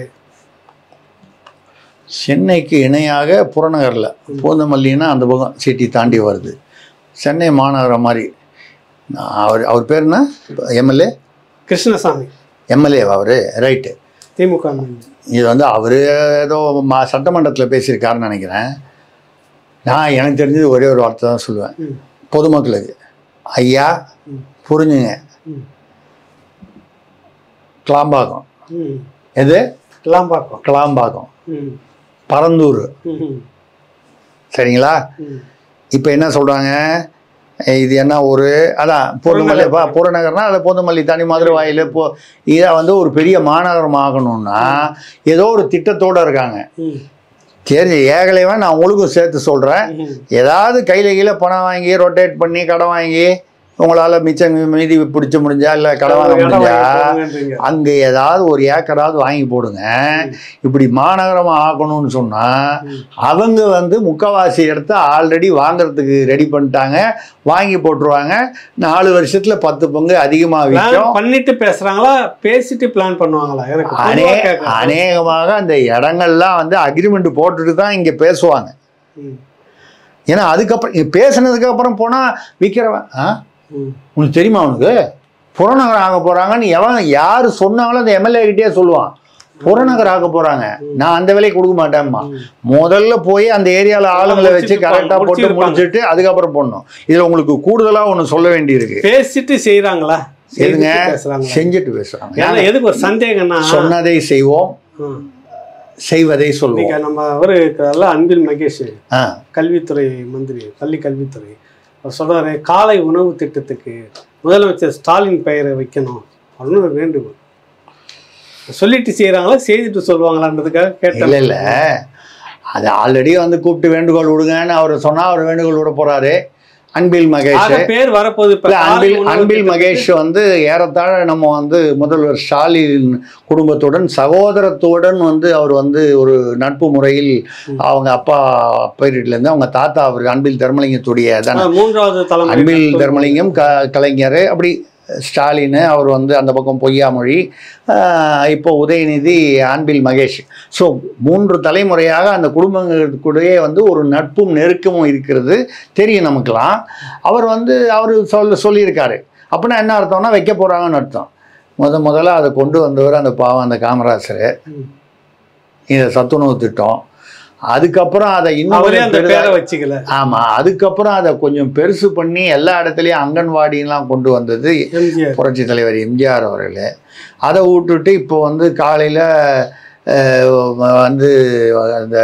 சென்னைக்கு இணையாக புறநகரில் பூந்தமல்லின்னா அந்த பக்கம் சிட்டி தாண்டி வருது சென்னை மாநகரம் மாதிரி நான் அவர் அவர் பேர் என்ன எம்எல்ஏ கிருஷ்ணசாமி எம்எல்ஏ அவர் ரைட்டு திமுக எம்எல்ஏ இது வந்து அவர் ஏதோ மா சட்டமன்றத்தில் பேசியிருக்காருன்னு நினைக்கிறேன் நான் எனக்கு தெரிஞ்சது ஒரே ஒரு வார்த்தை தான் சொல்லுவேன் ம். பொதுமக்களுக்கு ஐயா ம். புரிஞ்சுங்க ம். கிளாம்பாக்கம் ம். எது கிளாம்பாக்கம் கிளாம்பாக்கம் ம். பரந்தூர் ம். சரிங்களா ம். இப்போ என்ன சொல்கிறாங்க இது என்ன ஒரு அதான் பூந்தமல்லி பா புறநகர்னா அது பூந்தமல்லி தனி மதுரை வாயில் இப்போ இதை வந்து ஒரு பெரிய மாநகரம் ஆகணும்னா ஏதோ ஒரு திட்டத்தோடு இருக்காங்க ம். சரி ஏகலைவன் நான் உங்களுக்கும் சேர்த்து சொல்கிறேன் ம். ஏதாவது கையில் கீழே பணம் வாங்கி ரொட்டேட் பண்ணி கடன் வாங்கி உங்களால் மிச்சம் மீதி பிடிச்ச முடிஞ்சா இல்லை கடன் வாங்க இடம் முடிஞ்சா வாங்கி போடுங்கன்றீங்க. அங்கே ஏதாவது ஒரு ஏக்கராவது வாங்கி போடுங்க இப்படி மாநகரமாக ஆக்கணும்னு சொன்னால் ம். அவங்க வந்து முக்கவாசி இடத்த ஆல்ரெடி வாங்குறதுக்கு ரெடி பண்ணிட்டாங்க வாங்கி போட்டுருவாங்க நாலு வருஷத்தில் பத்து பங்கு அதிகமாக Plan விற்கும் பண்ணிட்டு பேசுறாங்களா பேசிட்டு பிளான் பண்ணுவாங்களா எனக்கு பொதுவா அநே கேட்கறேன். அநேகமாக அந்த இடங்கள்லாம் வந்து அக்ரிமெண்ட் போட்டுட்டு தான் இங்கே பேசுவாங்க ம். ஏன்னா அதுக்கப்புறம் இங்க பேசுனதுக்கு அப்புறம் போனால் விற்கிறவன் ஆ ம். உனக்கு தெரியுமா அவனுக்கு புறநகரம் ஆக போகிறாங்கன்னு எவன் யார் சொன்னாங்களோ அந்த எம்எல்ஏ கிட்டே சொல்லுவான் புறநகர் ஆக போகிறாங்க நான் அந்த வேலையை கொடுக்க மாட்டேன்மா ம். முதல்ல போய் அந்த ஏரியாவில் ஆளுங்களை வச்சு முடிச்சிட்டு கரெக்டாக போட்டு முடிச்சிருப்பாங்க. முடிச்சிட்டு அதுக்கப்புறம் போடணும் இதில் உங்களுக்கு கூடுதலாக ஒன்று சொல்ல வேண்டியிருக்கு பேசிட்டு செய்யறாங்களா எதுங்க செய்துட்டு பேசுறாங்களா செஞ்சுட்டு பேசுகிறாங்க ஏன்னா எதுக்கு ஒரு சந்தேகம்னா சொன்னதை செய்வோம் ம். செய்வதை சொல்வோம் இன்னைக்கு நம்ம அவரு இருக்கிறார்ல அன்பில் மகேஷ் ஆ கல்வித்துறை மந்திரி பள்ளி கல்வித்துறை அவர் சொல்றாரு காலை உணவு திட்டத்துக்கு முதலமைச்சர் ஸ்டாலின் பெயரை வைக்கணும் அப்படின்னு ஒரு வேண்டுகோள் சொல்லிட்டு செய்யறாங்களா செய்துட்டு சொல்லுவாங்களான்றதுக்காக கேட்டேன் இல்லை இல்லை அது ஆல்ரெடி வந்து கூப்பிட்டு வேண்டுகோள் விடுங்கன்னு அவர் சொன்னால் அவர் வேண்டுகோள் விட போகிறாரு அன்பில் மகேஷ் ஆக பேர் வரப்போகுது இப்ப இல்ல, காலை அன்பில் உணவு அன்பில் திட்டத்துக்கு- மகேஷ் வந்து ஏறத்தாழ நம்ம வந்து முதல்வர் ஸ்டாலின் குடும்பத்துடன் சகோதரத்துடன் வந்து அவர் வந்து ஒரு நட்பு முறையில் அவங்க அப்பா பீரியட்லேருந்து அவங்க தாத்தா அவர் அன்பில் தர்மலிங்கத்துடைய தானே ஆ, மூன்றாவது தலைமுறை அன்பில் தர்மலிங்கம் க கலைஞர் அப்படி ஸ்டாலின் அவர் வந்து அந்த பக்கம் பொய்யாமொழி ஆஹ் இப்போ உதயநிதி அன்பில் மகேஷ் ஸோ மூன்று தலைமுறையாக அந்த குடும்பங்களுக்குள்ளேயே வந்து ஒரு நட்பும் நெருக்கமும் இருக்கிறது தெரியும் நமக்கெல்லாம் அவர் வந்து அவர் சொல்ல சொல்லியிருக்காரு அப்படின்னா என்ன அர்த்தம்னா வைக்க போகிறாங்கன்னு அர்த்தம் முத முதல்ல அதை கொண்டு வந்தவர் அந்த பாவம் அந்த காமராசர் ம். இந்த சத்துணவு திட்டம் அதுக்கப்புறம் அதை இன்னும் அவரே கொஞ்சம் அந்த பெரிதா- பேரை வச்சுக்கல ஆமாம் அதுக்கப்புறம் அதை கொஞ்சம் பெருசு பண்ணி எல்லா இடத்துலையும் அங்கன்வாடிலாம் கொண்டு வந்தது எம்ஜிஆர் புரட்சி தலைவர் எம்ஜிஆர் அவர்கள் அதை விட்டுட்டு இப்போ வந்து காலையில் அஹ், வந்து அந்த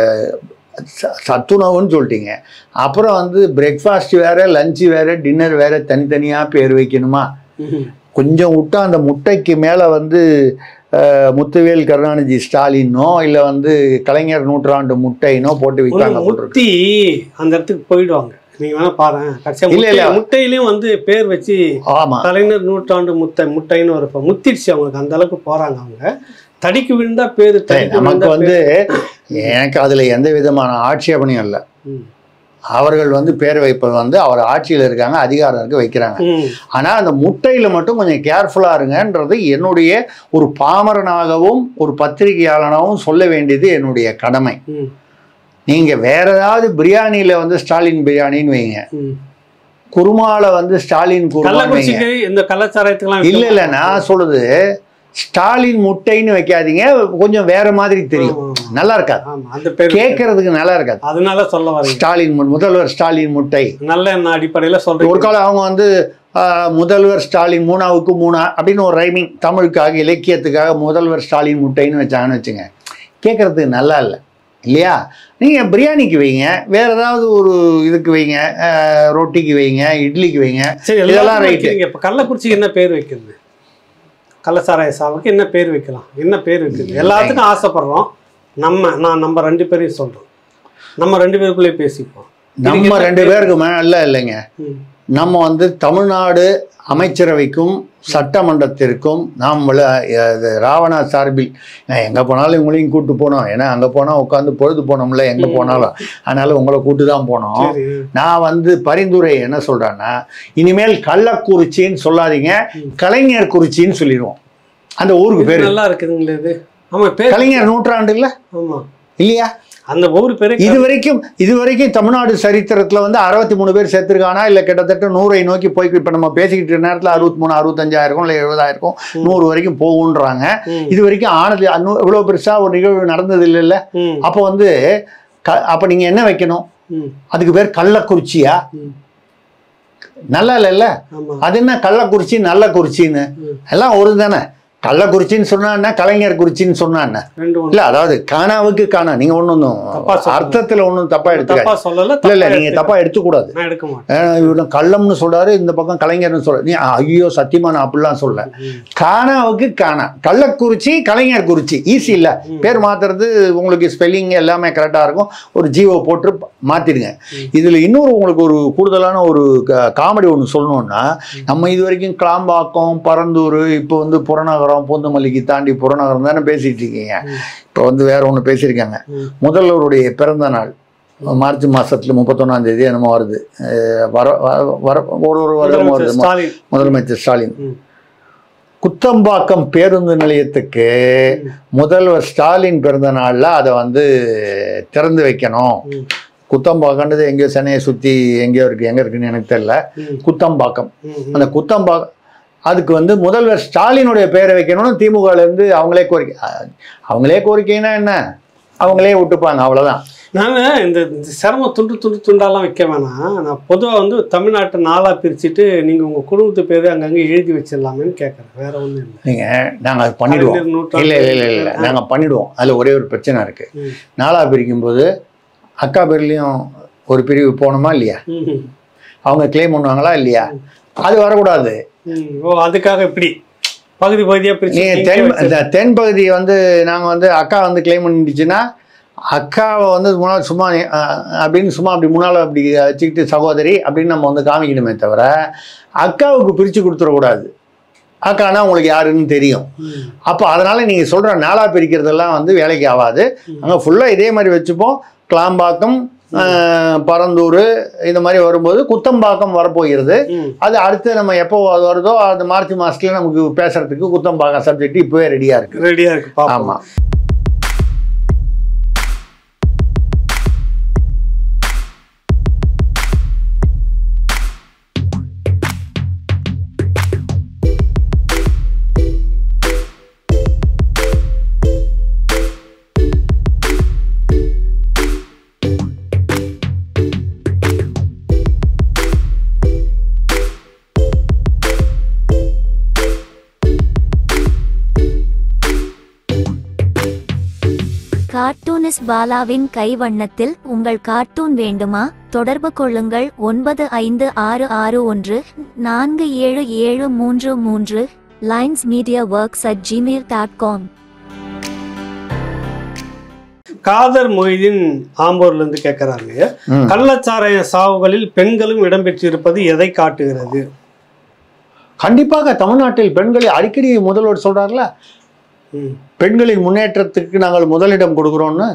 ச- சத்துணவுன்னு சொல்லிட்டீங்க அப்புறம் வந்து பிரேக்ஃபாஸ்ட் வேற லஞ்சு வேற டின்னர் வேற தனித்தனியாக பேர் வைக்கணுமா ம். கொஞ்சம் விட்டா அந்த முட்டைக்கு மேலே வந்து அஹ், முத்துவேல் கருணாநிதி ஸ்டாலினோ இல்லை வந்து கலைஞர் நூற்றாண்டு முட்டைனோ போட்டு விற்காங்க போட்டிருக்கு முத்தி அந்த இடத்துக்கு போயிடுவாங்க நீங்க வேணா பாருங்க கடைசியா இல்ல, இல்ல. முட்டை- முட்டையிலயும் வந்து பேர் வச்சு ஆமாம் கலைஞர் நூற்றாண்டு முட்டை முட்டைன்னு ஒரு இப்ப முத்திடுச்சு அவங்களுக்கு அந்த அளவுக்கு போறாங்க அவங்க தடிக்கு விழுந்தா பேரு தடிக்கு நமக்கு விழுந்தா வந்து எனக்கு அதில் எந்த விதமான ஆட்சேபனையும் இல்லை ம். அவர்கள் வந்து பேர் வைப்பது வந்து அவர் ஆட்சியில் இருக்காங்க அதிகாரம் இருக்கு வைக்கிறாங்க ம். ஆனால் அந்த முட்டையில் மட்டும் கொஞ்சம் கேர்ஃபுல்லாக இருங்கன்றது என்னுடைய ஒரு பாமரனாகவும் ஒரு பத்திரிகையாளனாகவும் சொல்ல வேண்டியது என்னுடைய கடமை ம். நீங்கள் வேற ஏதாவது பிரியாணியில் வந்து ஸ்டாலின் பிரியாணின்னு வைங்க ம். குருமால வந்து ஸ்டாலின் குருமா வைங்க கள்ளக்குறிச்சிக்கு இந்த கள்ளச்சாராயத்துக்கெல்லாம் இல்லை இல்லை நான் சொல்றது ஸ்டாலின் முட்டைன்னு வைக்காதீங்க கொஞ்சம் வேற மாதிரி தெரியும் ஆமா, ஆமா. நல்லா இருக்காது ஆமா அந்த பேர் கேட்கறதுக்கு நல்லா இருக்காது அதனால சொல்ல வரீங்க ஸ்டாலின் மு- முதல்வர் ஸ்டாலின் முட்டை நல்ல எண்ண அடிப்படையில ஒரு சொல்றீங்க காலம் அவங்க வந்து ஆஹ், முதல்வர் ஸ்டாலின் மூணாவுக்கு மூணா அப்படின்னு ஒரு ரைமிங் தமிழுக்காக இலக்கியத்துக்காக முதல்வர் ஸ்டாலின் முட்டைன்னு வச்சாங்கன்னு வச்சுங்க கேட்கறதுக்கு நல்லா இல்லை இல்லையா நீங்கள் பிரியாணிக்கு வைங்க வேற ஏதாவது ஒரு இதுக்கு வைங்க ஆஹ், ரொட்டிக்கு வைங்க இட்லிக்கு வைங்க சரி இதெல்லாம் எல்லாம் right. வைக்கிறீங்க இப்ப கள்ளக்குறிச்சிக்கு என்ன பேர் வைக்கிறது கள்ளச்சாராய சாவுக்கு என்ன பேர் வைக்கலாம் என்ன பேர் வைக்கிறது எல்லாத்துக்கும் ஆசைப்படுறோம் நம்ம நான் நம்ம ரெண்டு பேரையும் சொல்றோம் நம்ம ரெண்டு பேருக்குள்ளே பேசிப்போம் இதுக்கு நம்ம என்ன ரெண்டு பேர்? பேருக்கு மேல இல்லைங்க ம். நம்ம வந்து தமிழ்நாடு அமைச்சரவைக்கும் சட்டமன்றத்திற்கும் நாம் விள- இது ராவணா சார்பில் நான் எங்கே போனாலும் இவங்களையும் கூட்டு போனோம் ஏன்னா அங்கே போனால் உட்காந்து பொழுது போனோம்ல எங்கே ம். போனாலும் அதனால உங்களை கூட்டு தான் போனோம் சரி நான் வந்து பரிந்துரை என்ன சொல்கிறேன்னா இனிமேல் கள்ளக்குறிச்சின்னு சொல்லாதீங்க ம். கலைஞர் குறிச்சின்னு சொல்லிடுவோம் அந்த ஊருக்கு இது பேர் நல்லா இருக்குதுங்களே இது ஆமா பேர் கலைஞர் நூற்றாண்டு இல்ல ஆமா இல்லையா அந்த ஊர் பேரு இது வரைக்கும் இது வரைக்கும் தமிழ்நாடு சரித்திரத்துல வந்து அறுபத்தி மூணு பேர் சேர்த்திருக்கானா இல்ல கிட்டத்தட்ட நூறை நோக்கி போய் இப்ப நம்ம பேசிக்கிட்டு இருக்க நேரத்துல அறுபத்தி மூணு அறுபத்தஞ்சாயிரம் இல்ல எழுபதாயிரம் ம். நூறு வரைக்கும் போகுன்றாங்க ம். இது வரைக்கும் ஆனது அன்னு- இவ்வளவு பெருசா ஒரு நிகழ்வு நடந்தது இல்லைல்ல ம். அப்போ வந்து க அப்ப நீங்க என்ன வைக்கணும் ம். அதுக்கு பேர் கள்ளக்குறிச்சியா ம். நல்லா இல்லைல்ல ஆமா அது என்ன கள்ளக்குறிச்சி நல்ல குறிச்சின்னு ம். எல்லாம் ஒரு தானே கள்ளக்குறிச்சின்னு சொன்னா என்ன கலைஞர் குறிச்சின்னு சொன்னா என்ன ரெண்டு ஒண்ணு இல்ல அதாவது காணாவுக்கு காணா நீங்க ஒன்றும் தப்பா சொல்லல. அர்த்தத்துல ஒன்றும் தப்பா எடுத்துக்காது தப்பா சொல்லல இல்ல தப்பா இல்ல நீங்க எடுத்துக்க- தப்பா எடுத்துக்கூடாது நான் எடுக்க மாட்டேன் ஏன்னா இவரு கள்ளம்னு சொல்றாரு இந்த பக்கம் கலைஞர்னு சொல்ற நீ ஐயோ சத்தியமா நான் அப்படிலாம் சொல்ல ம். காணாவுக்கு காணா கள்ளக்குறிச்சி கலைஞர் குறிச்சி ஈஸி இல்ல ம். பேர் மாத்துறது உங்களுக்கு ஸ்பெல்லிங் எல்லாமே கரெக்டா இருக்கும் ஒரு ஜீவோ போட்டு ப- மாத்திடுங்க ம். இதுல இன்னொரு உங்களுக்கு ஒரு கூடுதலான ஒரு காமெடி ஒன்று சொல்லணும்னா நம்ம இது வரைக்கும் கிளாம்பாக்கம் பரந்தூர் இப்போ வந்து புறநகரம் பூந்தமல்லிக்கு தாண்டி புறநகரம் தானே பேசிட்டு இருக்கீங்க ம். இப்போ வந்து வேற ஒன்று பேசியிருக்காங்க ம். முதல்வருடைய பிறந்த நாள் மார்ச் மாசத்துல முப்பத்தொன்னாம் தேதி என்னமோ வருது அஹ் வர வர- வர ஒரு ஒரு வருடம் முதலமைச்சர் வருது ஸ்டாலின் முதலமைச்சர் ஸ்டாலின் ம். குத்தம்பாக்கம் பேருந்து நிலையத்துக்கு ம். முதல்வர் ஸ்டாலின் பிறந்த நாள்ல அதை வந்து திறந்து வைக்கணும் ம். குத்தம்பாக்கம்ன்றது எங்கேயோ சென்னையை சுற்றி எங்கேயோ இருக்கு எங்கே இருக்குன்னு எனக்கு தெரியல ம். குத்தம்பாக்கம் ம். ம். அந்த குத்தம்பாக்கம் அதுக்கு வந்து முதல்வர் ஸ்டாலினுடைய பெயரை வைக்கணும்னு திமுகலேருந்து அவங்களே கோரிக்கை அஹ் அவங்களே கோரிக்கைன்னா என்ன அவங்களே விட்டுப்பாங்க அவ்வளோதான் நாங்க இந்த இந்த சிரமம் துண்டு துண்டு துண்டாலாம் வைக்க வேணாம் நான் பொதுவா வந்து தமிழ்நாட்டை நாளா பிரிச்சுட்டு நீங்க உங்க குடும்பத்து பேரு அங்கங்க எழுதி வச்சிடலாமேன்னு கேட்கறேன் வேற ஒண்ணும் இல்லை நீங்கள் நாங்கள் அது பண்ணிடுவோம் கலைஞர் நூற்றாண்டு இல்லை இல்லை இல்லை இல்லை நாங்கள் பண்ணிடுவோம் அதில் ஒரே ஒரு பிரச்சனை இருக்குது ம். நாலா பிரிக்கும்போது அக்கா பேர்லேயும் ஒரு பிரிவு போகணுமா இல்லையா ம். அவங்க கிளைம் பண்ணுவாங்களா இல்லையா அது வரக்கூடாது ம். ஓ அதுக்காக இப்படி பகுதி பகுதியா பிரிச்சு நீங்கள் நீங்களே தென் வச்சிருங்க. இந்த தென் பகுதி வந்து நாங்கள் வந்து அக்கா வந்து கிளைம் பண்ணிடுச்சுன்னா அக்காவை வந்து முன்னால் சும்மா அஹ், அப்படின்னு சும்மா அப்படி முன்னால் அப்படி வச்சுக்கிட்டு சகோதரி அப்படின்னு நம்ம வந்து காமிக்கணுமே தவிர அக்காவுக்கு பிரித்து கொடுத்துடக்கூடாது அக்கானா உங்களுக்கு யாருன்னு தெரியும் ம். அப்போ அதனால் நீங்கள் சொல்கிற நாளாக பிரிக்கிறதெல்லாம் வந்து வேலைக்கு ஆகாது ம். அங்கே ஃபுல்லாக இதே மாதிரி வச்சுப்போம் கிளாம்பாக்கம் அஹ், பரந்தூர் இந்த மாதிரி வரும்போது குத்தம்பாக்கம் வரப்போகிறது ம். அது அடுத்து நம்ம எப்போ அது வருதோ அது மார்ச் மாதத்துல நமக்கு பேசுறதுக்கு குத்தம்பாக்கம் சப்ஜெக்ட் இப்போவே ரெடியாக இருக்குது ரெடியா இருக்கு பாப்போம் ஆமாம் கார்ட்டூனிஸ்ட் பாலாவின் கைவண்ணத்தில் உங்கள் கார்ட்டூன் வேண்டுமா தொடர்பு கொள்ளுங்கள் ஒன்பது ஐந்து ஆறு ஆறு ஒன்று நான்கு ஏழு ஏழு மூன்று மூன்று lines media works at Gmail dot com Kadar Moideen ஆம்பூர்ல இருந்து கேட்கறாங்க ம். கள்ளச்சாராய சாவுகளில் பெண்களும் இடம்பெற்றிருப்பது எதை காட்டுகிறது கண்டிப்பாக தமிழ்நாட்டில் பெண்களை அடிக்கடி முதல்வர் சொல்றாருல ம். பெண்களின் முன்னேற்றத்துக்கு நாங்கள் முதலிடம் கொடுக்குறோம்னு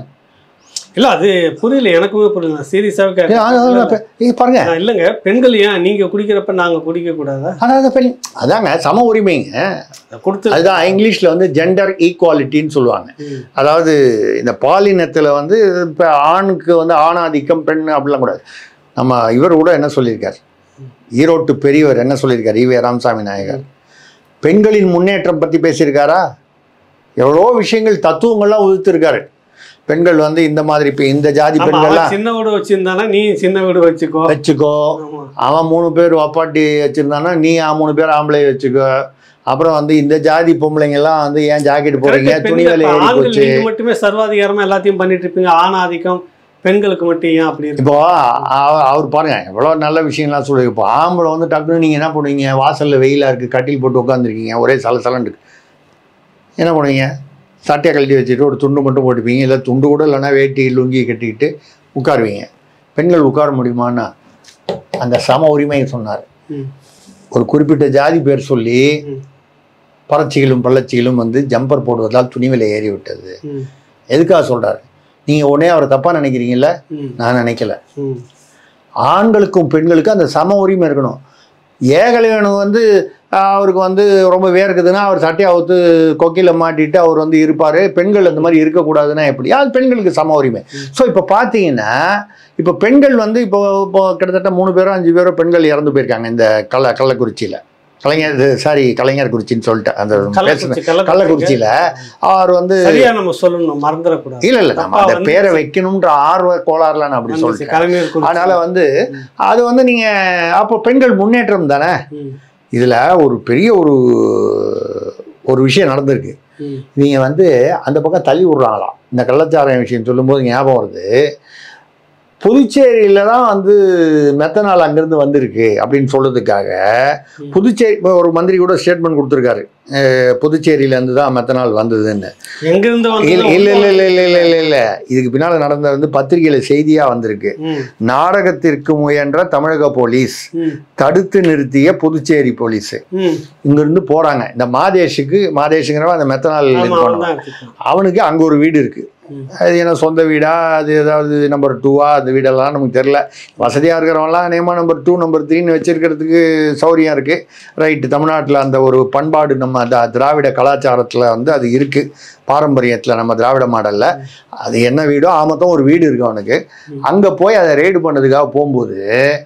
இல்ல அது புரியல எனக்குமே புரியல சீரியஸாவே ஏ, அது- அது- கேட்க ஏ, பாருங்க இல்லைங்க பெண்கள் ஏன் நீங்க குடிக்கிறப்ப நாங்க குடிக்க கூடாதா அதாவது பெண் அதாங்க சம உரிமைங்க கொடுத்து அதுதான் இங்கிலீஷ்ல வந்து ஜெண்டர் ஈக்குவாலிட்டின்னு சொல்லுவாங்க ம். அதாவது இந்த பாலினத்தில் வந்து இப்போ ஆணுக்கு வந்து ஆணாதிக்கம் பெண் அப்படிலாம் கூடாது நம்ம இவர் கூட என்ன சொல்லியிருக்கார் ஈரோட்டு பெரியவர் என்ன சொல்லியிருக்கார் ஈவே ராமசாமி நாயகர் பெண்களின் முன்னேற்றம் பற்றி பேசியிருக்காரா எவ்வளோ விஷயங்கள் தத்துவங்கள்லாம் உதிர்த்திருக்காரு பெண்கள் வந்து இந்த மாதிரி இப்போ இந்த ஜாதி ஆமா, பெண்கள்லாம் அவன் சின்ன வீடு வச்சிருந்தானா நீ சின்ன வீடு வச்சுக்கோ வச்சுக்கோ ஆமா. அவன் மூணு பேர் அப்பாட்டி வச்சிருந்தானா நீ ஆ மூணு பேர் ஆம்பளை வச்சுக்கோ அப்புறம் வந்து இந்த ஜாதி பொம்பளைங்க எல்லாம் வந்து ஏன் ஜாக்கெட் போடுறீங்க Correct, துணி பெண்கள் விலை இப்ப ஏறி ஆண்கள் போச்சு நீங்க மட்டுமே சர்வாதிகாரமா எல்லாத்தையும் பண்ணிட்டு இருப்பீங்க ஆணாதிக்கம் பெண்களுக்கு மட்டும் ஏன் அப்படி இருக்கு இப்போ அவ- அவர் பாருங்க எவ்வளோ நல்ல விஷயம்லாம் சொல்லி இப்போ ஆம்பளை வந்து டக்குன்னு நீங்கள் என்ன பண்ணுவீங்க வாசலில் வெயிலாக இருக்குது கட்டில் போட்டு உட்காந்துருக்கீங்க ஒரே சலசலன்னு இருக்கு என்ன பண்ணுவீங்க சட்டையை கழட்டி வச்சுட்டு ஒரு துண்டு மட்டும் போட்டுப்பீங்க இல்லை துண்டு கூட இல்லைன்னா வேட்டி லுங்கி கட்டிக்கிட்டு உட்காருவீங்க பெண்கள் உட்கார முடியுமான்னா அந்த சம உரிமையை சொன்னார் ம். ஒரு குறிப்பிட்ட ஜாதி பேர் சொல்லி ம். பறச்சிகளும் பள்ளச்சிகளும் வந்து ஜம்பர் போடுவதால் துணிவிலை ஏறி விட்டது ம். எதுக்காக சொல்றாரு நீங்க உடனே அவரை தப்பா நினைக்கிறீங்கல்ல ம். நான் நினைக்கல ம். ஆண்களுக்கும் பெண்களுக்கும் அந்த சம உரிமை இருக்கணும் ஏகலைவனும் வந்து ஆஹ், அவருக்கு வந்து ரொம்ப வேர்க்குதுன்னா அவர் சட்டையை அவுத்து கொக்கில மாட்டிட்டு அவர் வந்து இருப்பார் பெண்கள் அந்த மாதிரி இருக்கக்கூடாதுன்னா எப்படி அது பெண்களுக்கு சம உரிமை ஸோ இப்போ பார்த்தீங்கன்னா இப்போ பெண்கள் வந்து இப்போ இப்போ கிட்டத்தட்ட மூணு பேரோ அஞ்சு பேரோ பெண்கள் இறந்து போயிருக்காங்க இந்த கள்ள கள்ளக்குறிச்சியில் கலைஞர் சாரி கலைஞர் குறிச்சின்னு சொல்லிட்டேன் அந்த பேசுன கள்ளக்குறிச்சி, கள்ளக்குறிச்சி. கள்ளக்குறிச்சியில் அவர் வந்து சரியா நம்ம சொல்லணும் மறந்துடக்கூடாது இல்ல இல்ல நம்ம தப்பா அந்த வந்து- பேரை வைக்கணும்ன்ற ஆர்வ கோளாறுல நான் அப்படி சொல்லிட்டேன் கலைஞர் குறிச்சி. அதனால வந்து அது வந்து நீங்க அப்போ பெண்கள் முன்னேற்றம் தானே ம். இதுல ஒரு பெரிய ஒரு ஒரு விஷயம் நடந்திருக்கு ம். நீங்க வந்து அந்த பக்கம் தள்ளி விடுறாங்களாம் இந்த கள்ளச்சாராயம் விஷயம் சொல்லும்போது ஞாபகம் வருது புதுச்சேரியில தான் வந்து மெத்தனால் அங்கிருந்து வந்திருக்கு அப்படின்னு சொல்றதுக்காக ம். புதுச்சேரி இப்போ ஒரு மந்திரி கூட ஸ்டேட்மெண்ட் கொடுத்துருக்காரு அஹ் புதுச்சேரியில இருந்து தான் மெத்தனால் வந்ததுன்னு எங்க இருந்து இல்ல வந்து இல்ல இல்ல இல்ல இல்ல இல்ல இல்ல இல்ல இதுக்கு பின்னால நடந்த வந்து பத்திரிகையில செய்தியா வந்திருக்கு ம். நாடகத்திற்கு முயன்ற தமிழக போலீஸ் ம். தடுத்து நிறுத்திய புதுச்சேரி போலீஸ் ம். இங்க இருந்து போறாங்க இந்த மாதேஷுக்கு மாதேஷுங்கிறவன் அந்த மெத்தனால் ஆமா, இது அவன் பண்ணுவான். தான் எடுத்துக்கிட்டான். அவனுக்கு அங்க ஒரு வீடு இருக்கு ம். அது என்ன சொந்த வீடா அது ஏதாவது நம்பர் டூவா அந்த வீடெல்லாம் நமக்கு தெரில வசதியாக இருக்கிறவங்களாம் நேமா நம்பர் டூ நம்பர் த்ரீன்னு வச்சிருக்கிறதுக்கு சௌரியம் இருக்குது ரைட்டு தமிழ்நாட்டில் அந்த ஒரு பண்பாடு நம்ம அந்த திராவிட கலாச்சாரத்தில் வந்து அது இருக்குது பாரம்பரியத்தில் நம்ம திராவிட மாடலில் அது என்ன வீடோ ஆமத்தம் ஒரு வீடு இருக்கு அவனுக்கு ம். அங்கே போய் அதை ரெய்டு பண்ணதுக்காக போகும்போது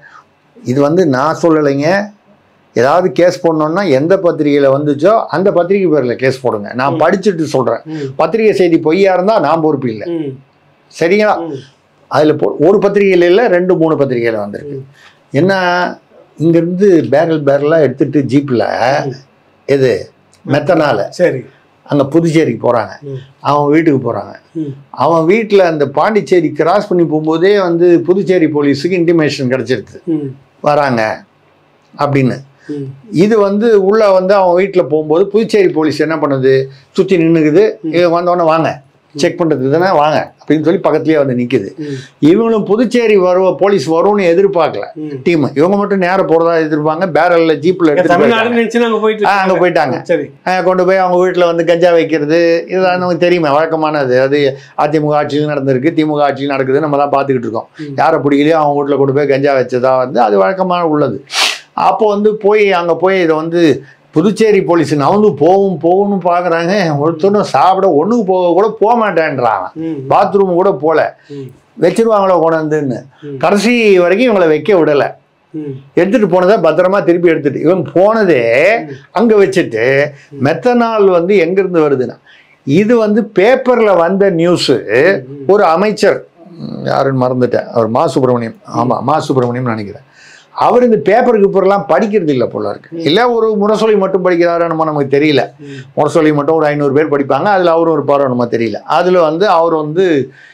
இது வந்து நான் சொல்லலைங்க ஏதாவது கேஸ் போடணுன்னா எந்த பத்திரிகையில் வந்துச்சோ அந்த பத்திரிகை பேரில் கேஸ் போடுங்க நான் ம். படிச்சுட்டு சொல்கிறேன் ம். பத்திரிகை செய்தி பொய்யா இருந்தால் நான் பொறுப்பு இல்லை ம். சரிங்களா ம். அதில் போ ஒரு பத்திரிகையில் இல்லை ரெண்டு மூணு பத்திரிகையில் வந்திருக்கு ம். என்ன இங்கேருந்து பேரல் பேரலாக எடுத்துட்டு ஜீப்பில் ம். எது மெத்தனால சரி அங்கே புதுச்சேரிக்கு போகிறாங்க ம். அவன் வீட்டுக்கு போகிறாங்க ம். அவன் வீட்டில் அந்த பாண்டிச்சேரி கிராஸ் பண்ணி போகும்போதே வந்து புதுச்சேரி போலீஸுக்கு இன்டிமேஷன் கிடச்சிருது ம். வராங்க அப்படின்னு ம். இது வந்து உள்ள வந்து அவன் வீட்டில் போகும்போது புதுச்சேரி போலீஸ் என்ன பண்ணுது சுற்றி நின்றுக்குது இவன் வந்தோடனே வாங்க செக் பண்ணுறதுக்கு தானே வாங்க அப்படின்னு சொல்லி பக்கத்துலேயே வந்து நிற்குது ம். இவங்களும் புதுச்சேரி வருவ போலீஸ் வரும்னு எதிர்பார்க்கல ம். டீம் இவங்க மட்டும் நேரம் போறதா எதிர்பாங்க பேரல்ல ஜீப்ல இங்க எடுத்துட்டு தமிழ்நாடு போயிட்டாங்க. நினைச்சு நாங்க போயிட்டு ஆ, அங்க போயிட்டாங்க. சரி அஹ் கொண்டு போய் அவங்க வீட்டில் வந்து கஞ்சா வைக்கிறது இதெல்லாம் நமக்கு தெரியுமே வழக்கமானது அது அதிமுக ஆட்சியிலும் நடந்திருக்கு திமுக ஆட்சியிலும் நடக்குது நம்ம தான் பார்த்துக்கிட்டு இருக்கோம் ம். யாரை பிடிக்கலையோ அவங்க வீட்டில் கொண்டு போய் கஞ்சா வச்சதா வந்து அது வழக்கமான உள்ளது அப்போ வந்து போய் அங்கே போய் இதை வந்து புதுச்சேரி போலீஸ் நவந்து போகும் போகணும்னு பார்க்குறாங்க ஒருத்தரும் சாப்பிட ஒன்றுக்கு போக கூட போக மாட்டேன்றாங்க ம். பாத்ரூம் கூட போல ம். வச்சிருவாங்களோ கொண்டாந்துன்னு ம். கடைசி வரைக்கும் இவங்களை வைக்க விடலை ம். எடுத்துட்டு போனதை பத்திரமா திருப்பி எடுத்துட்டு இவன் போனதே ம். அங்க வச்சுட்டு மெத்தனால் வந்து எங்கிருந்து வருதுன்னா இது வந்து பேப்பர்ல வந்த நியூஸ் ம். ஒரு அமைச்சர் ம், யாருன்னு மறந்துட்டேன் அவர் மா சுப்பிரமணியம் ஆமா மா சுப்பிரமணியம் நினைக்கிறேன் அவர் இந்த பேப்பர் கீப்பர்லாம் படிக்கிறது இல்லை போல இருக்கு இல்ல ஒரு முரசொலி மட்டும் படிக்கிறாரோ நம்ம நமக்கு தெரியல ம். முரசொலி மட்டும் ஒரு ஐநூறு பேர் படிப்பாங்க அதுல அவரும் ஒரு பாரோ நம்ம தெரியல அதுல வந்து அவர் வந்து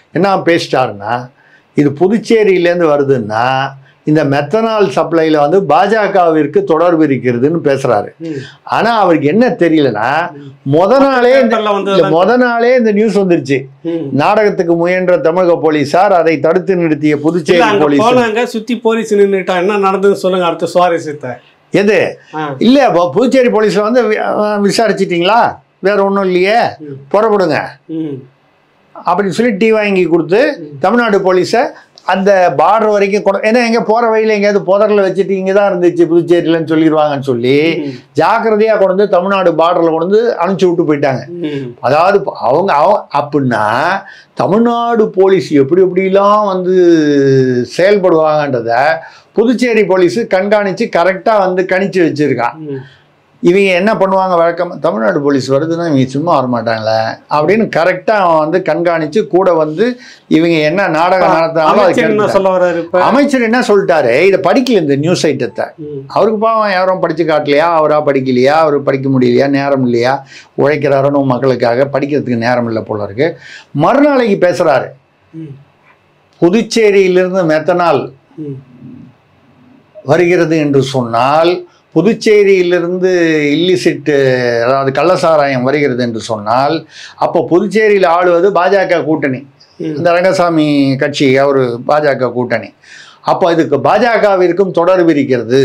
என்ன பேசிட்டாருன்னா இது புதுச்சேரியிலேருந்து வருதுன்னா இந்த மெத்தனால் சப்ளைல வந்து பாஜகவிற்கு தொடர்பு இருக்கிறதுன்னு பேசுறாரு ம். ஆனா அவருக்கு என்ன தெரியலன்னா முத நாளே இந்த- பேப்பர்ல வந்து இல்ல, முத நாளே இந்த நியூஸ் வந்துருச்சு ம். நாடகத்துக்கு முயன்ற தமிழக போலீசார் அதை தடுத்து நிறுத்திய இல்ல புதுச்சேரி அங்க போலீஸ் போனாங்க சுத்தி போலீஸ் நின்னுட்டா என்ன நடந்ததுன்னு சொல்லுங்க அடுத்த சுவாரஸ்யத்தை எது ஆ. இல்ல இப்போ புதுச்சேரி போலீஸ்ல வந்து வி- அஹ் விசாரிச்சிட்டீங்களா வேற ஒன்றும் இல்லையே ம். புறப்படுங்க ம். அப்படின்னு சொல்லி டீ வாங்கி கொடுத்து தமிழ்நாடு போலீஸை அந்த பார்டர் வரைக்கும் கொண்டு ஏன்னா எங்கே போகிற வழியில் எங்கேயாவது புதரில் வச்சுட்டு இங்கே தான் இருந்துச்சு புதுச்சேரியிலன்னு சொல்லிடுவாங்கன்னு சொல்லி ம். ஜாக்கிரதையாக கொண்டு வந்து தமிழ்நாடு பார்டரில் கொண்டு வந்து அனுப்பிச்சி விட்டு போயிட்டாங்க ம். அதாவது அவங்க அவங்க அப்படின்னா தமிழ்நாடு போலீஸ் எப்படி எப்படிலாம் வந்து செயல்படுவாங்கன்றத புதுச்சேரி போலீஸ் கண்காணித்து கரெக்டாக வந்து கணிச்சு வச்சிருக்கான் ம். இவங்க என்ன பண்ணுவாங்க வழக்கம் தமிழ்நாடு போலீஸ் வருதுன்னா இவங்க சும்மா வர மாட்டாங்களே அப்படின்னு கரெக்டாக அவன் வந்து கண்காணித்து கூட வந்து இவங்க என்ன நாடகம் நடத்தினாலும் அதை அமைச்சர் என்ன கேட்டுட்டான். சொல்ல வர்றாரு இப்ப அமைச்சர் என்ன சொல்லிட்டாரு இதை படிக்கல இந்த நியூஸ் ஐட்டத்தை ம். அவருக்கு பாவம் யாரும் படிச்சு காட்டலையா அவரா படிக்கலையா அவர் படிக்க முடியலையா நேரம் இல்லையா உழைக்கிறாருன்னு மக்களுக்காக படிக்கிறதுக்கு நேரம் இல்லை போல இருக்கு மறுநாளைக்கு பேசுறாரு ம். புதுச்சேரியிலிருந்து மெத்தனால் ம். வருகிறது என்று சொன்னால் புதுச்சேரியிலிருந்து இல்லிசிட் அதாவது கள்ளசாராயம் வருகிறது என்று சொன்னால் அப்போ புதுச்சேரியில் ஆளுவது பாஜக கூட்டணி ம். இந்த ரங்கசாமி கட்சி அவர் பாஜக கூட்டணி அப்போ இதுக்கு பாஜகவிற்கும் தொடர்பு இருக்கிறது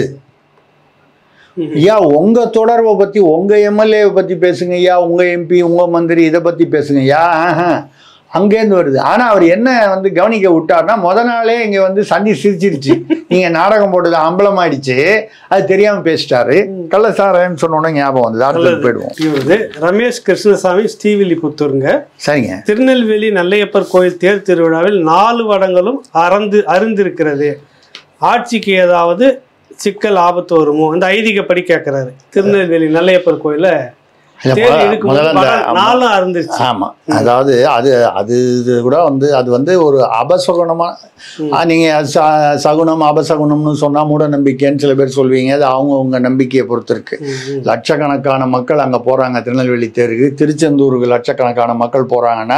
ம். ஐயா உங்க தொடர்பை பத்தி உங்க எம்எல்ஏவை பத்தி பேசுங்க ஐயா உங்க எம்பி உங்க மந்திரி இதை பத்தி பேசுங்க ஐயா ஆஹா. அங்கேருந்து வருது ஆனா அவர் என்ன வந்து கவனிக்க விட்டார்னா முத நாளே இங்க வந்து சந்தி சிரிச்சிருச்சு நீங்க நாடகம் போட்டது அம்பலம் ஆயிடுச்சு அது தெரியாம பேசிட்டாரு கள்ளசாராயம் சொன்ன உடனே ஞாபகம் வந்தது அடுத்து போயிடுவோம் இவரது ரமேஷ் கிருஷ்ணசாமி ஸ்ரீவில்லிபுத்தூருங்க சரிங்க திருநெல்வேலி நல்லையப்பர் கோயில் தேர் திருவிழாவில் நாலு வடங்களும் அறந்து அருந்திருக்கிறது ஆட்சிக்கு ஏதாவது சிக்கல் ஆபத்து வருமோ அந்த ஐதீகப்படி கேட்கிறாரு திருநெல்வேலி நல்லையப்பர் கோயில இல்ல, தேர் முதல்ல- இழுக்கும் முதல்ல அந்த போது நாலும் அருந்துருச்சு ஆமா அதாவது அது அது இது கூட வந்து அது வந்து ஒரு அபசகுணமா ஆ, நீங்க ச- சகுனம் அபசகுனம்னு சொன்னா மூட நம்பிக்கைன்னு சில பேர் சொல்வீங்க அது அவங்கவுங்க நம்பிக்கையை பொறுத்து இருக்கு ம், ம். லட்சக்கணக்கான மக்கள் அங்கே போகிறாங்க திருநெல்வேலி தேருக்கு திருச்செந்தூருக்கு லட்சக்கணக்கான மக்கள் போகிறாங்கன்னா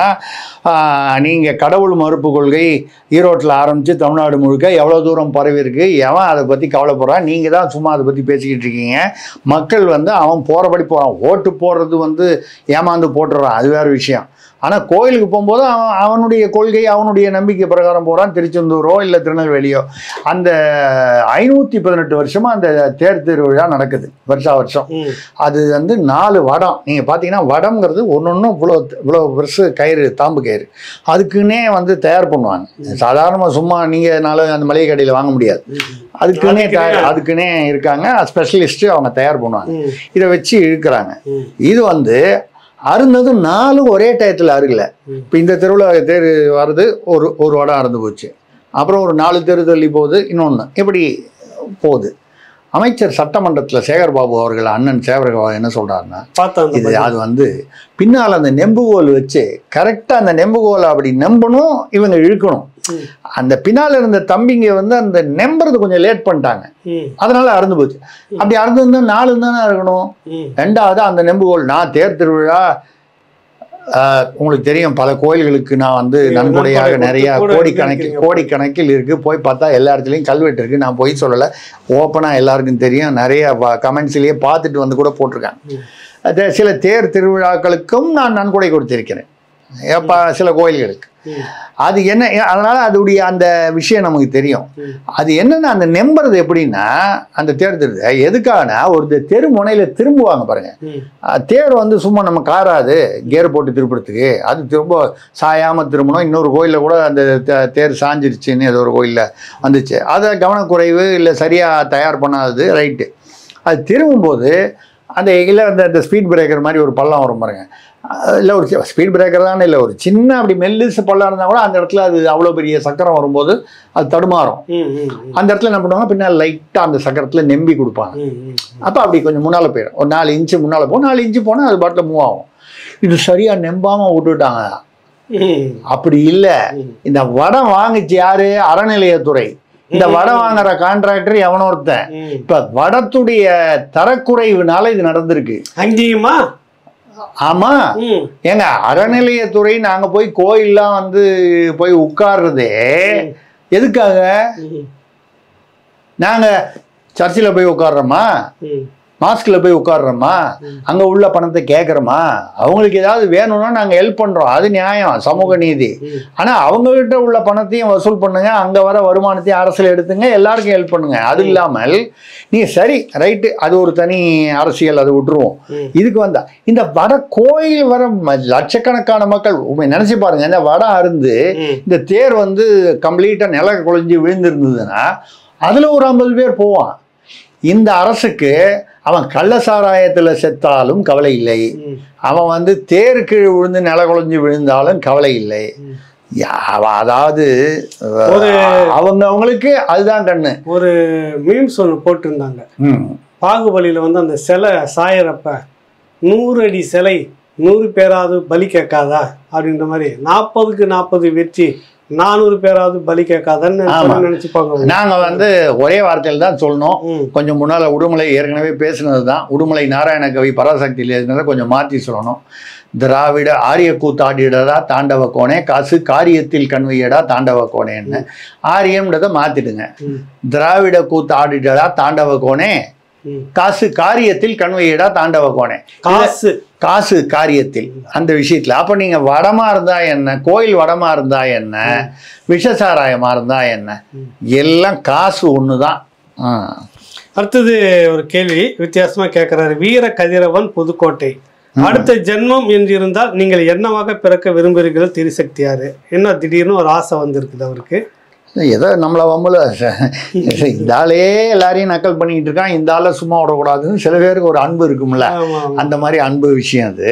நீங்கள் கடவுள் மறுப்பு கொள்கை ஈரோட்டில் ஆரம்பித்து தமிழ்நாடு முழுக்க எவ்வளோ தூரம் பரவி இருக்கு எவன் அதை பற்றி கவலைப்படுறான் நீங்கள் தான் சும்மா அதை பற்றி பேசிக்கிட்டு இருக்கீங்க மக்கள் வந்து அவன் போகிறபடி போகிறான் ஓட்டு போடுறது வந்து ஏமாந்து போட்டுறான் அது வேறு விஷயம் ஆனால் கோயிலுக்கு போகும்போது அவன் அவனுடைய கொள்கை அவனுடைய நம்பிக்கை பிரகாரம் போகிறான் திருச்செந்தூரோ இல்லை திருநெல்வேலியோ அந்த ஐநூற்றி பதினெட்டு வருஷமாக அந்த தேர் திருவிழா நடக்குது வருஷா வருஷம் ம். அது வந்து நாலு வடம் நீங்கள் பார்த்தீங்கன்னா வடம்ங்கிறது ஒன்று ஒன்றும் இவ்வளோ இவ்வளோ பெருசு கயிறு தாம்பு கயிறு அதுக்குன்னே வந்து தயார் பண்ணுவாங்க சாதாரணமாக சும்மா நீங்கள் நாலு அந்த மளிகை கடையில் வாங்க முடியாது அதுக்குன்னே அதுக்குன்னே. தயார் அதுக்குன்னே இருக்காங்க ஸ்பெஷலிஸ்ட்டு அவங்க தயார் பண்ணுவாங்க ம். இதை வச்சு இழுக்கிறாங்க ம். இது வந்து அருந்ததும் நாலும் ஒரே டயத்தில் அருகல ம். இப்போ இந்த தெருவில் தேர் வருது ஒரு ஒரு வடம் அறுந்து போச்சு அப்புறம் ஒரு நாலு தெரு தள்ளி போகுது இன்னொன்று இப்படி போகுது அமைச்சர் சட்டமன்றத்தில் சேகர்பாபு அவர்கள் அண்ணன் சேகர்பாபு என்ன சொல்றாருன்னா பார்த்தேன் அந்த இது பதிவு. அது வந்து பின்னால் அந்த நெம்புகோல் வச்சு கரெக்டாக அந்த நெம்புகோலை அப்படி நம்பணும் இவங்க இழுக்கணும் ம். அந்த பின்னால் இருந்த தம்பிங்க வந்து அந்த நம்புறது கொஞ்சம் லேட் பண்ணிட்டாங்க ம். அதனால அறுந்து போச்சு அப்படி அறுந்து நாலு தானே இருக்கணும் ம். ரெண்டாவது அந்த நெம்புகோல் நான் தேர் திருவிழா ஆஹ், உங்களுக்கு தெரியும் பல கோயில்களுக்கு நான் வந்து நீங்க நன்கொடையாக நன்கொடை நிறைய கொடுத்து கூட கோடிக்கணக்கில் இருந்திருக்கீங்க. கோடிக்கணக்கில் இருக்கு போய் பார்த்தா எல்லா இடத்துலையும் கல்வெட்டு இருக்கு நான் போய் சொல்லலை ஓப்பனாக எல்லாருக்கும் தெரியும் நிறைய கமெண்ட்ஸ்லேயே பார்த்துட்டு வந்து கூட போட்டிருக்காங்க ம். அது சில தேர் திருவிழாக்களுக்கும் நான் நன்கொடை கொடுத்திருக்கிறேன் எப்ப சில கோயில்களுக்கு ம். அது என்ன அதனால அதோடைய அந்த விஷயம் நமக்கு தெரியும் ம். அது என்னன்னா அந்த நம்புறது எப்படின்னா அந்த தேர் திருது எதுக்காகனா ஒரு தெ- தெரு முனையில திரும்புவாங்க பாருங்க ம். அஹ் தேர் வந்து சும்மா நம்ம காராது கேர் போட்டு திருப்புறதுக்கு அது திரும்ப சாயாம திரும்பணும் இன்னொரு கோயிலில் கூட அந்த தே- தேர் சாஞ்சிருச்சுன்னு ஏதோ ஒரு கோயிலில் வந்துச்சு அதை கவனக்குறைவு இல்லை சரியாக தயார் பண்ணாதது ரைட்டு அது திரும்பும்போது அந்த இல்லை அந்த அந்த ஸ்பீட் பிரேக்கர் மாதிரி ஒரு பள்ளம் வரும் பாருங்க இல்லை ஒரு ஸ்பீட் பிரேக்கர் தானே இல்லை ஒரு சின்ன அப்படி மெல்லிசு பள்ளம் இருந்தால் கூட அந்த இடத்துல அது அவ்வளோ பெரிய சக்கரம் வரும்போது அது தடுமாறும் ம். ம். ம். அந்த இடத்துல என்ன பண்ணுவாங்க பின்னால் லைட்டாக அந்த சக்கரத்தில் நெம்பி கொடுப்பாங்க ம். ம். அப்போ அப்படி கொஞ்சம் முன்னால் போயிடும் ஒரு நாலு இன்ச்சு முன்னால் போகும் நாலு இன்ச்சு போனால் அது பாட்டில் மூவ் ஆகும் இது சரியாக நெம்பாமல் விட்டுட்டாங்க ம். அப்படி இல்லை ம். இந்த வடம் வாங்குச்சு யாரு அறநிலையத்துறை இந்த வடம் வாங்குற கான்ட்ராக்டர் எவனோ ஒருத்தன் ம். இப்போ வடத்துடைய தரக்குறைவுனால இது நடந்திருக்கு அங்கேயுமா ஆமா ம் ஏங்க அறநிலையத்துறை நாங்க போய் கோயில்லாம் வந்து போய் உட்கார்றதே எதுக்காக ம் நாங்க சர்ச்சில் போய் உட்கார்றோமா ம் மாஸ்கில் போய் உட்கார்றோமா அங்க உள்ள பணத்தை கேட்குறோமா அவங்களுக்கு ஏதாவது வேணும்னா நாங்க ஹெல்ப் பண்றோம் அது நியாயம் சமூக நீதி ம். ஆனா அவங்க கிட்ட உள்ள பணத்தையும் வசூல் பண்ணுங்க அங்க வர வருமானத்தையும் அரசியல் எடுத்துங்க எல்லாருக்கும் ஹெல்ப் பண்ணுங்க அது இல்லாமல் நீ சரி ரைட்டு அது ஒரு தனி அரசியல் அதை விட்டுருவோம் ம். இதுக்கு வந்தா இந்த வட கோயில் வர ம- லட்சக்கணக்கான மக்கள் உண்மை நினைச்சு பாருங்க இந்த வடம் அருந்து ம் இந்த தேர் வந்து கம்ப்ளீட்டா நில குழஞ்சி விழுந்திருந்ததுன்னா அதுல ஒரு ஐம்பது பேர் போவான் இந்த அரசுக்கு அவன் கள்ள சாராயத்துல செத்தாலும் கவலை இல்லை ம் அவன் வந்து தேர் கீழ் விழுந்து நில குழஞ்சி விழுந்தாலும் கவலை இல்லை ம். யா- அவன் அதாவது ஒரு- அவங்க அவங்களுக்கு அதுதான் கண்ணு ஒரு மீம்ஸ் ஒன்று போட்டிருந்தாங்க ம். பாகுபலியில் வந்து அந்த சிலை சாயறப்ப நூறு அடி சிலை நூறு பேராவது பலி கேட்காதா அப்படின்ற மாதிரி நாற்பதுக்கு நாற்பது வெற்றி நானூறு பேராவது பலி கேட்காதான்னு ஆமா. நினைச்சுப்பாங்க நாங்க வந்து ஒரே வார்த்தையில் தான் சொல்லணும் ம் கொஞ்சம் முன்னால் உடுமலை ஏற்கனவே பேசினது தான் உடுமலை நாராயண கவி பராசக்தியில் இருந்ததை கொஞ்சம் மாற்றி சொல்லணும் திராவிட ஆரிய கூத்தாடிடடா தாண்டவ கோணே காசு காரியத்தில் கண்வையடா தாண்டவ கோணேன்னு ஆரியம்ன்றதை மாற்றிடுங்க ம் திராவிட கூத்தாடிடடா தாண்டவ கோணே ம் காசு காரியத்தில் கண்வையடா தாண்டவ கோணே காசு காசு காரியத்தில் அந்த விஷயத்தில் அப்போ நீங்கள் வடமா இருந்தா என்ன கோயில் வடமா இருந்தா என்ன விஷசாராயமா இருந்தா என்ன எல்லாம் காசு ஒன்று தான் ஆ அடுத்தது ஒரு கேள்வி வித்தியாசமா கேட்கிறாரு வீர கதிரவன் புதுக்கோட்டை அடுத்த ஜென்மம் என்று இருந்தால் நீங்கள் என்னவாக பிறக்க விரும்புகிறீர்கள் திரிசக்தியாரு என்ன திடீர்னு ஒரு ஆசை வந்திருக்குது அவருக்கு ஏதோ நம்மளை வம்புல இந்த ஆளே எல்லாரையும் நக்கல் பண்ணிக்கிட்டு இருக்கான் இந்த ஆளை சும்மா விடக்கூடாதுன்னு சில பேருக்கு ஒரு அன்பு இருக்கும்ல ஆமா ஆமா. அந்த மாதிரி அன்பு விஷயம் அது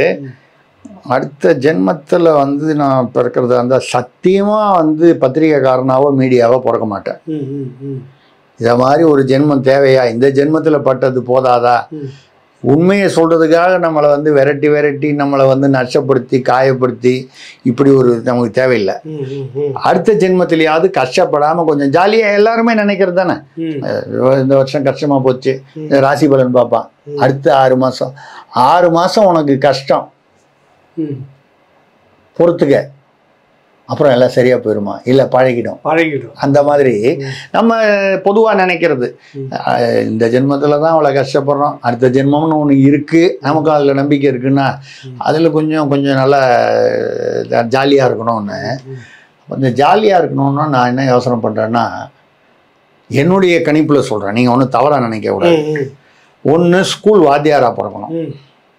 அடுத்த ஜென்மத்தில் வந்து நான் பிறக்கிறது அந்த சத்தியமாக வந்து பத்திரிகைக்காரனாவோ மீடியாவோ பிறக்க மாட்டேன் ம், ம், ம், இதை மாதிரி ஒரு ஜென்மம் தேவையா இந்த ஜென்மத்தில் பட்டது போதாதா ம். உண்மையை சொல்கிறதுக்காக நம்மளை வந்து விரட்டி விரட்டி நம்மளை வந்து நஷ்டப்படுத்தி காயப்படுத்தி இப்படி ஒரு நமக்கு தேவையில்லை ம், ம், ம், அடுத்த ஜென்மத்திலேயாவது கஷ்டப்படாமல் கொஞ்சம் ஜாலியாக எல்லாருமே நினைக்கிறது தானே ம். அஹ் இந்த வருஷம் கஷ்டமா போச்சு ம். இந்த ராசி பலன் பார்ப்பான் ம். அடுத்த ஆறு மாசம் ஆறு மாசம் உனக்கு கஷ்டம் ம். பொறுத்துக்க அப்புறம் எல்லாம் சரியா போயிருமா இல்ல பழகிடும் பழகிடும் அந்த மாதிரி ம். நம்ம பொதுவா நினைக்கிறது ம். அஹ் இந்த ஜென்மத்துல தான் அவ்வளோ கஷ்டப்படுறோம் அடுத்த ஜென்மம்னு ஒன்று இருக்கு நமக்கு அதில் நம்பிக்கை இருக்குன்னா ம். அதுல கொஞ்சம் கொஞ்சம் நல்லா அஹ், ஜாலியா இருக்கணும்னு ம். இந்த ஜாலியாக இருக்கணும்னா நான் என்ன யோசனை பண்ணுறேன்னா என்னுடைய கணிப்பில் சொல்கிறேன் நீங்கள் ஒன்றும் தவறாக நினைக்க கூடாது ம், ம், ஒன்று ஸ்கூல் வாத்தியாராக பிறக்கணும் ம்.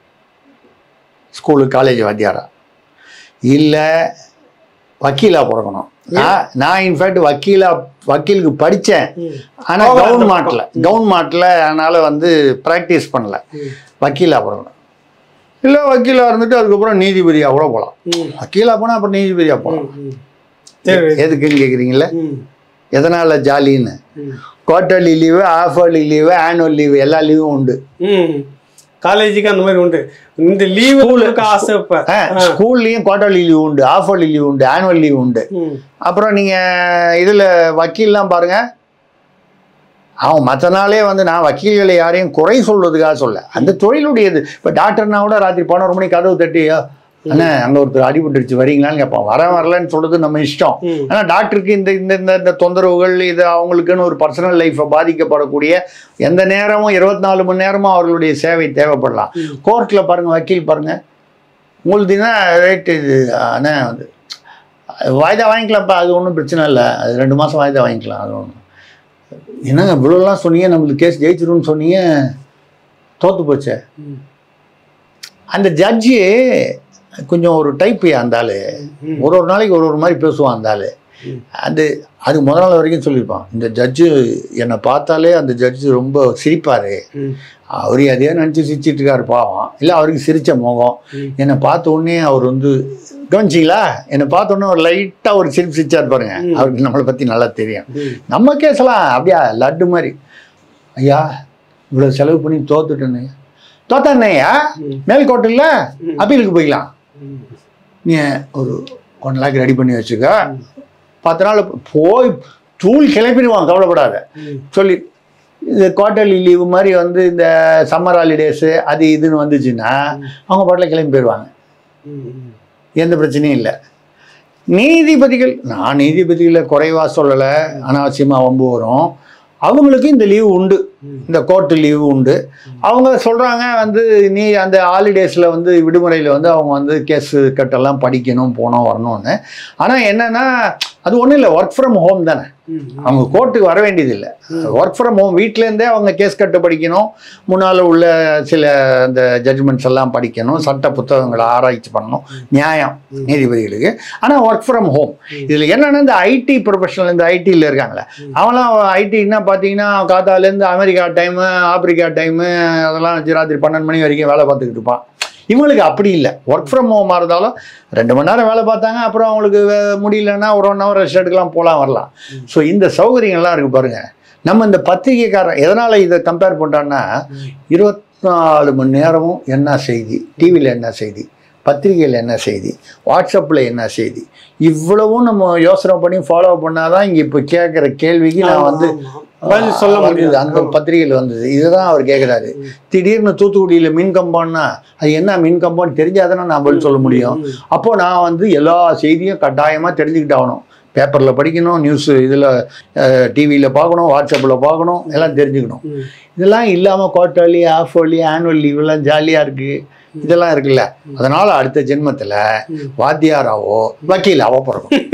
ஸ்கூலு காலேஜ் வாத்தியாரா இல்லை வக்கீலாக பிறக்கணும் நான் நான் இன்ஃபேக்ட் வக்கீலா வக்கீலுக்கு படித்தேன் ம். ஆனால் போகல கவுன் அந்த மாட்டில் பக்கம். கவுன் மாட்டில் அதனால் வந்து ப்ராக்டிஸ் பண்ணல ம். வக்கீலாக பிறக்கணும் இல்லை வக்கீலாக இருந்துட்டு அதுக்கப்புறம் நீதிபதியாக கூட போகலாம் ம். வக்கீலாக போனால் அப்புறம் நீதிபதியாக போகலாம் ம், ம். சரி எதுக்குன்னு கேட்குறீங்களே ம், எதனால் ஜாலின்னு ம். Quarterly leave half yearly leave annual leave எல்லா லீவும் உண்டு ம். காலேஜுக்கு அந்த மாதிரி உண்டு இந்த லீவு உங்களுக்கு ஆசை இப்ப ஆ, ஸ்கூல்லையும் குவார்டர்லி லீவ் உண்டு ஹாஃபர்லி லீவ் உண்டு ஆனுவல் லீவ் உண்டு ம். அப்புறம் நீங்கள் இதில் வக்கீல்லாம் பாருங்க அவன் மற்ற நாளே வந்து நான் வக்கீல்களை யாரையும் குறை சொல்றதுக்காக சொல்ல அந்த தொழிலுடையது இப்போ டாக்டர்னா கூட ராத்திரி பதினோரு மணிக்கு கதவு தட்டி அண்ணே அங்கே ஒருத்தர் அடிபட்டுருச்சு வரீங்களான்னு கேட்பான் வர வரலன்னு சொல்றது நம்ம இஷ்டம் ம். ஆனால் டாக்டருக்கு இந்த இந்த இந்த இந்த தொந்தரவுகள் இது அவங்களுக்குன்னு ஒரு பர்சனல் லைஃப்பை பாதிக்கப்படக்கூடிய எந்த நேரமும் இருபத்தி நாலு மணி நேரமும் அவர்களுடைய சேவை தேவைப்படலாம் ம். கோர்ட்டில் பாருங்க வக்கீல் பாருங்க உங்களுதுன்னா ரேட்டு இது அண்ணே வந்து வாய்தா வாங்கிக்கலாம்ப்பா அது ஒன்றும் பிரச்சனை இல்லை அது ரெண்டு மாதம் வாய்தா வாங்கிக்கலாம் அது ஒன்றும் என்னங்க இவ்வளோலாம் சொன்னீங்க நம்மளுக்கு கேஸ் ஜெயிச்சிரும்னு சொன்னீங்க தோத்து போச்சே ம். அந்த ஜட்ஜி கொஞ்சம் ஒரு டைப்பு அந்த ஆளு ம். ஒரு ஒரு நாளைக்கு ஒரு ஒரு மாதிரி பேசுவான் அந்த ஆளு ம். அது அது முதல் நாள் வரைக்கும் சொல்லியிருப்பான் இந்த ஜட்ஜு என்னை பார்த்தாலே அந்த ஜட்ஜு ரொம்ப சிரிப்பாரு ம். அவரே அதே நினச்சி சிரிச்சிட்டு இருக்காரு பாவம் இல்லை அவருக்கு சிரிச்ச முகம் ம். என்னை பார்த்த உடனே அவர் வந்து கவனிச்சிங்களா என்னை பார்த்த உடனே ஒரு லைட்டாக ஒரு சிரிப்பு சிரிச்சார் பாருங்க ம். அவருக்கு நம்மளை பற்றி நல்லா தெரியும் ம். நம்ம கேசலாம் அப்படியா லட்டு மாதிரி ஐயா இவ்வளோ செலவு பண்ணி தோத்துட்டேன்னு தோத்தானேயா ம். மேல்கோட்டில் ம். அப்பீலுக்கு போய்க்கலாம் ம். நீ ஒரு ஒன் லேக் ரெடி பண்ணி வச்சுக்க ம். பத்து நாள் போய் தூள் கிளப்பிடுவான் கவலைப்படாத ம். சொல்லி இது குவார்டர்லி லீவு மாதிரி வந்து இந்த சம்மர் ஹாலிடேஸு அது இதுன்னு வந்துச்சுன்னா அவங்க பாட்டில் கிளம்பி போயிடுவாங்க ம், ம். எந்த பிரச்சனையும் இல்லை நீதிபதிகள் நான் நீதிபதிகளை குறைவா சொல்லலை அனாவசியமாக வம்பு வரும் அவங்களுக்கு இந்த லீவு உண்டு ம். இந்த கோர்ட்டு லீவு உண்டு அவங்க சொல்கிறாங்க வந்து நீ அந்த ஹாலிடேஸில் வந்து விடுமுறையில் வந்து அவங்க வந்து கேஸ் கட்டெல்லாம் படிக்கணும் போனோம் வரணும்னு ஆனால் என்னென்னா அது ஒன்றும் இல்லை ஒர்க் ஃப்ரம் ஹோம் தானே ம், ம். அவங்க கோர்ட்டுக்கு வர வேண்டியதில்லை ஒர்க் ஃப்ரம் ஹோம் வீட்டிலேருந்தே அவங்க கேஸ் கட்டு படிக்கணும் முன்னால் உள்ள சில அந்த ஜட்ஜ்மெண்ட்ஸ் எல்லாம் படிக்கணும் சட்ட புத்தகங்களை ஆராய்ச்சி பண்ணணும் நியாயம் நீதிபதிகளுக்கு ஆனால் ஒர்க் ஃப்ரம் ஹோம் இதில் என்னென்னா இந்த ஐடி ப்ரொஃபஷனல் இந்த ஐடியில் இருக்காங்களே அவங்களாம் ஐடின்னா பார்த்தீங்கன்னா காத்தாலேருந்து அமெரிக்கா டைமு ஆப்பிரிக்கா டைமு அதெல்லாம் வச்சு ராத்திரி பன்னெண்டு மணி வரைக்கும் வேலை பார்த்துக்கிட்டு இருப்பான் இவங்களுக்கு அப்படி இல்லை ஒர்க் ஃப்ரம் ஹோமாக இருந்தாலும் ரெண்டு மணி நேரம் வேலை பார்த்தாங்க அப்புறம் அவங்களுக்கு வே- முடியலன்னா ஒரு ஒன் ஹவர் ரெஸ்ட் எடுக்கலாம் போகலாம் வரலாம் ஸோ இந்த சௌகரியங்கள்லாம் இருக்குது பாருங்க நம்ம இந்த பத்திரிகைக்காரன் எதனால் இதை கம்பேர் பண்ணுறோன்னா இருபத்தி நாலு மணி நேரமும் என்ன செய்தி டிவியில் என்ன செய்தி பத்திரிகையில் என்ன செய்தி வாட்ஸ்அப்பில் என்ன செய்தி இவ்வளவும் நம்ம யோசனை பண்ணி ஃபாலோ பண்ணாதான் இங்கே இப்போ கேட்குற கேள்விக்கு நான் வந்து ஆமா. பதில் சொல்ல வந்தது. முடியாது அந்த பத்திரிகையில் வந்தது இதுதான் அவர் கேட்குறாரு திடீர்னு தூத்துக்குடியில் மின் கம்பம்னா அது என்ன மின் கம்பம்னு தெரிஞ்சாதானே நான் பதில் சொல்ல முடியும் அப்போ நான் வந்து எல்லா செய்தியும் கட்டாயமாக தெரிஞ்சுக்கிட்டு ஆகணும் பேப்பரில் படிக்கணும் நியூஸ் இதில் டிவியில் பார்க்கணும் வாட்ஸ்அப்பில் பார்க்கணும் எல்லாம் தெரிஞ்சுக்கணும் ம். இதெல்லாம் இல்லாமல் குவார்டர்லி ஆஃப் வர்லி ஆனுவல் லீவெல்லாம் ஜாலியாக இருக்குது இதெல்லாம் இருக்குல்ல அதனால் அடுத்த ஜென்மத்தில் வாத்தியாராவோ வக்கீலாவோ பிறக்கும்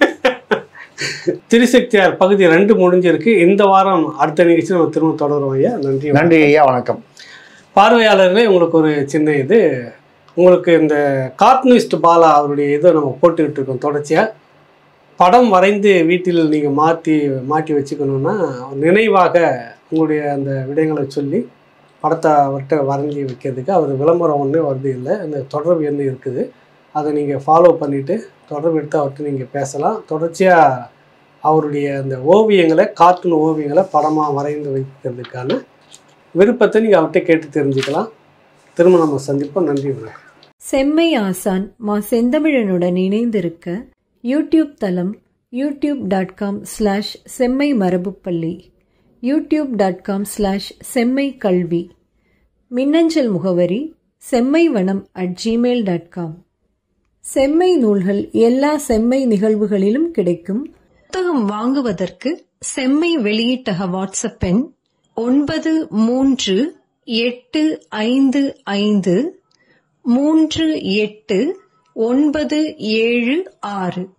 திரிசக்தியார் பகுதி ரெண்டு முடிஞ்சிருக்கு இந்த வாரம் அடுத்த நிகழ்ச்சி நம்ம திரும்ப தொடருவோம் ஐயா நன்றி நன்றி ஐயா வணக்கம் பார்வையாளர்களே உங்களுக்கு ஒரு சின்ன இது உங்களுக்கு இந்த கார்ட்டூனிஸ்ட் பாலா அவருடைய இதை நம்ம போட்டுக்கிட்டு இருக்கோம் தொடர்ச்சியாக படம் வரைந்து வீட்டில் நீங்கள் மாற்றி மாட்டி வச்சுக்கணுன்னா நினைவாக உங்களுடைய அந்த விடயங்களை சொல்லி படத்தை அவர்கிட்ட வரைஞ்சி வைக்கிறதுக்கு அவர் விளம்பரம் ஒன்று வருது இல்லை அந்த தொடர்பு எண்ணு இருக்குது அதை நீங்கள் ஃபாலோ பண்ணிவிட்டு தொடர்பு எடுத்து அவர்கிட்ட நீங்கள் பேசலாம் தொடர்ச்சியாக அவருடைய அந்த ஓவியங்களை கார்ட்டூன் ஓவியங்களை படமாக வரைந்து வைக்கிறதுக்கான விருப்பத்தை நீங்கள் அவர்கிட்ட கேட்டு தெரிஞ்சுக்கலாம் திரும்ப நம்ம சந்திப்போம் நன்றி வணக்கம் செம்மை ஆசான் மா செந்தமிழனுடன் இணைந்திருக்க யூடியூப் தளம் யூடியூப் டாட் காம் ஸ்லாஷ் செம்மை மரபுப்பள்ளி யூடியூப் டாட் காம் ஸ்லாஷ் செம்மை கல்வி மின்னஞ்சல் முகவரி செம்மை வனம் அட் ஜிமெயில் டாட் காம் செம்மை நூல்கள் எல்லா செம்மை நிகழ்வுகளிலும் கிடைக்கும் புத்தகம் வாங்குவதற்கு செம்மை வெளியீட்டக வாட்ஸ்அப் எண் ஒன்பது மூன்று எட்டு ஐந்து ஐந்து மூன்று எட்டு ஒன்பது ஏழு ஆறு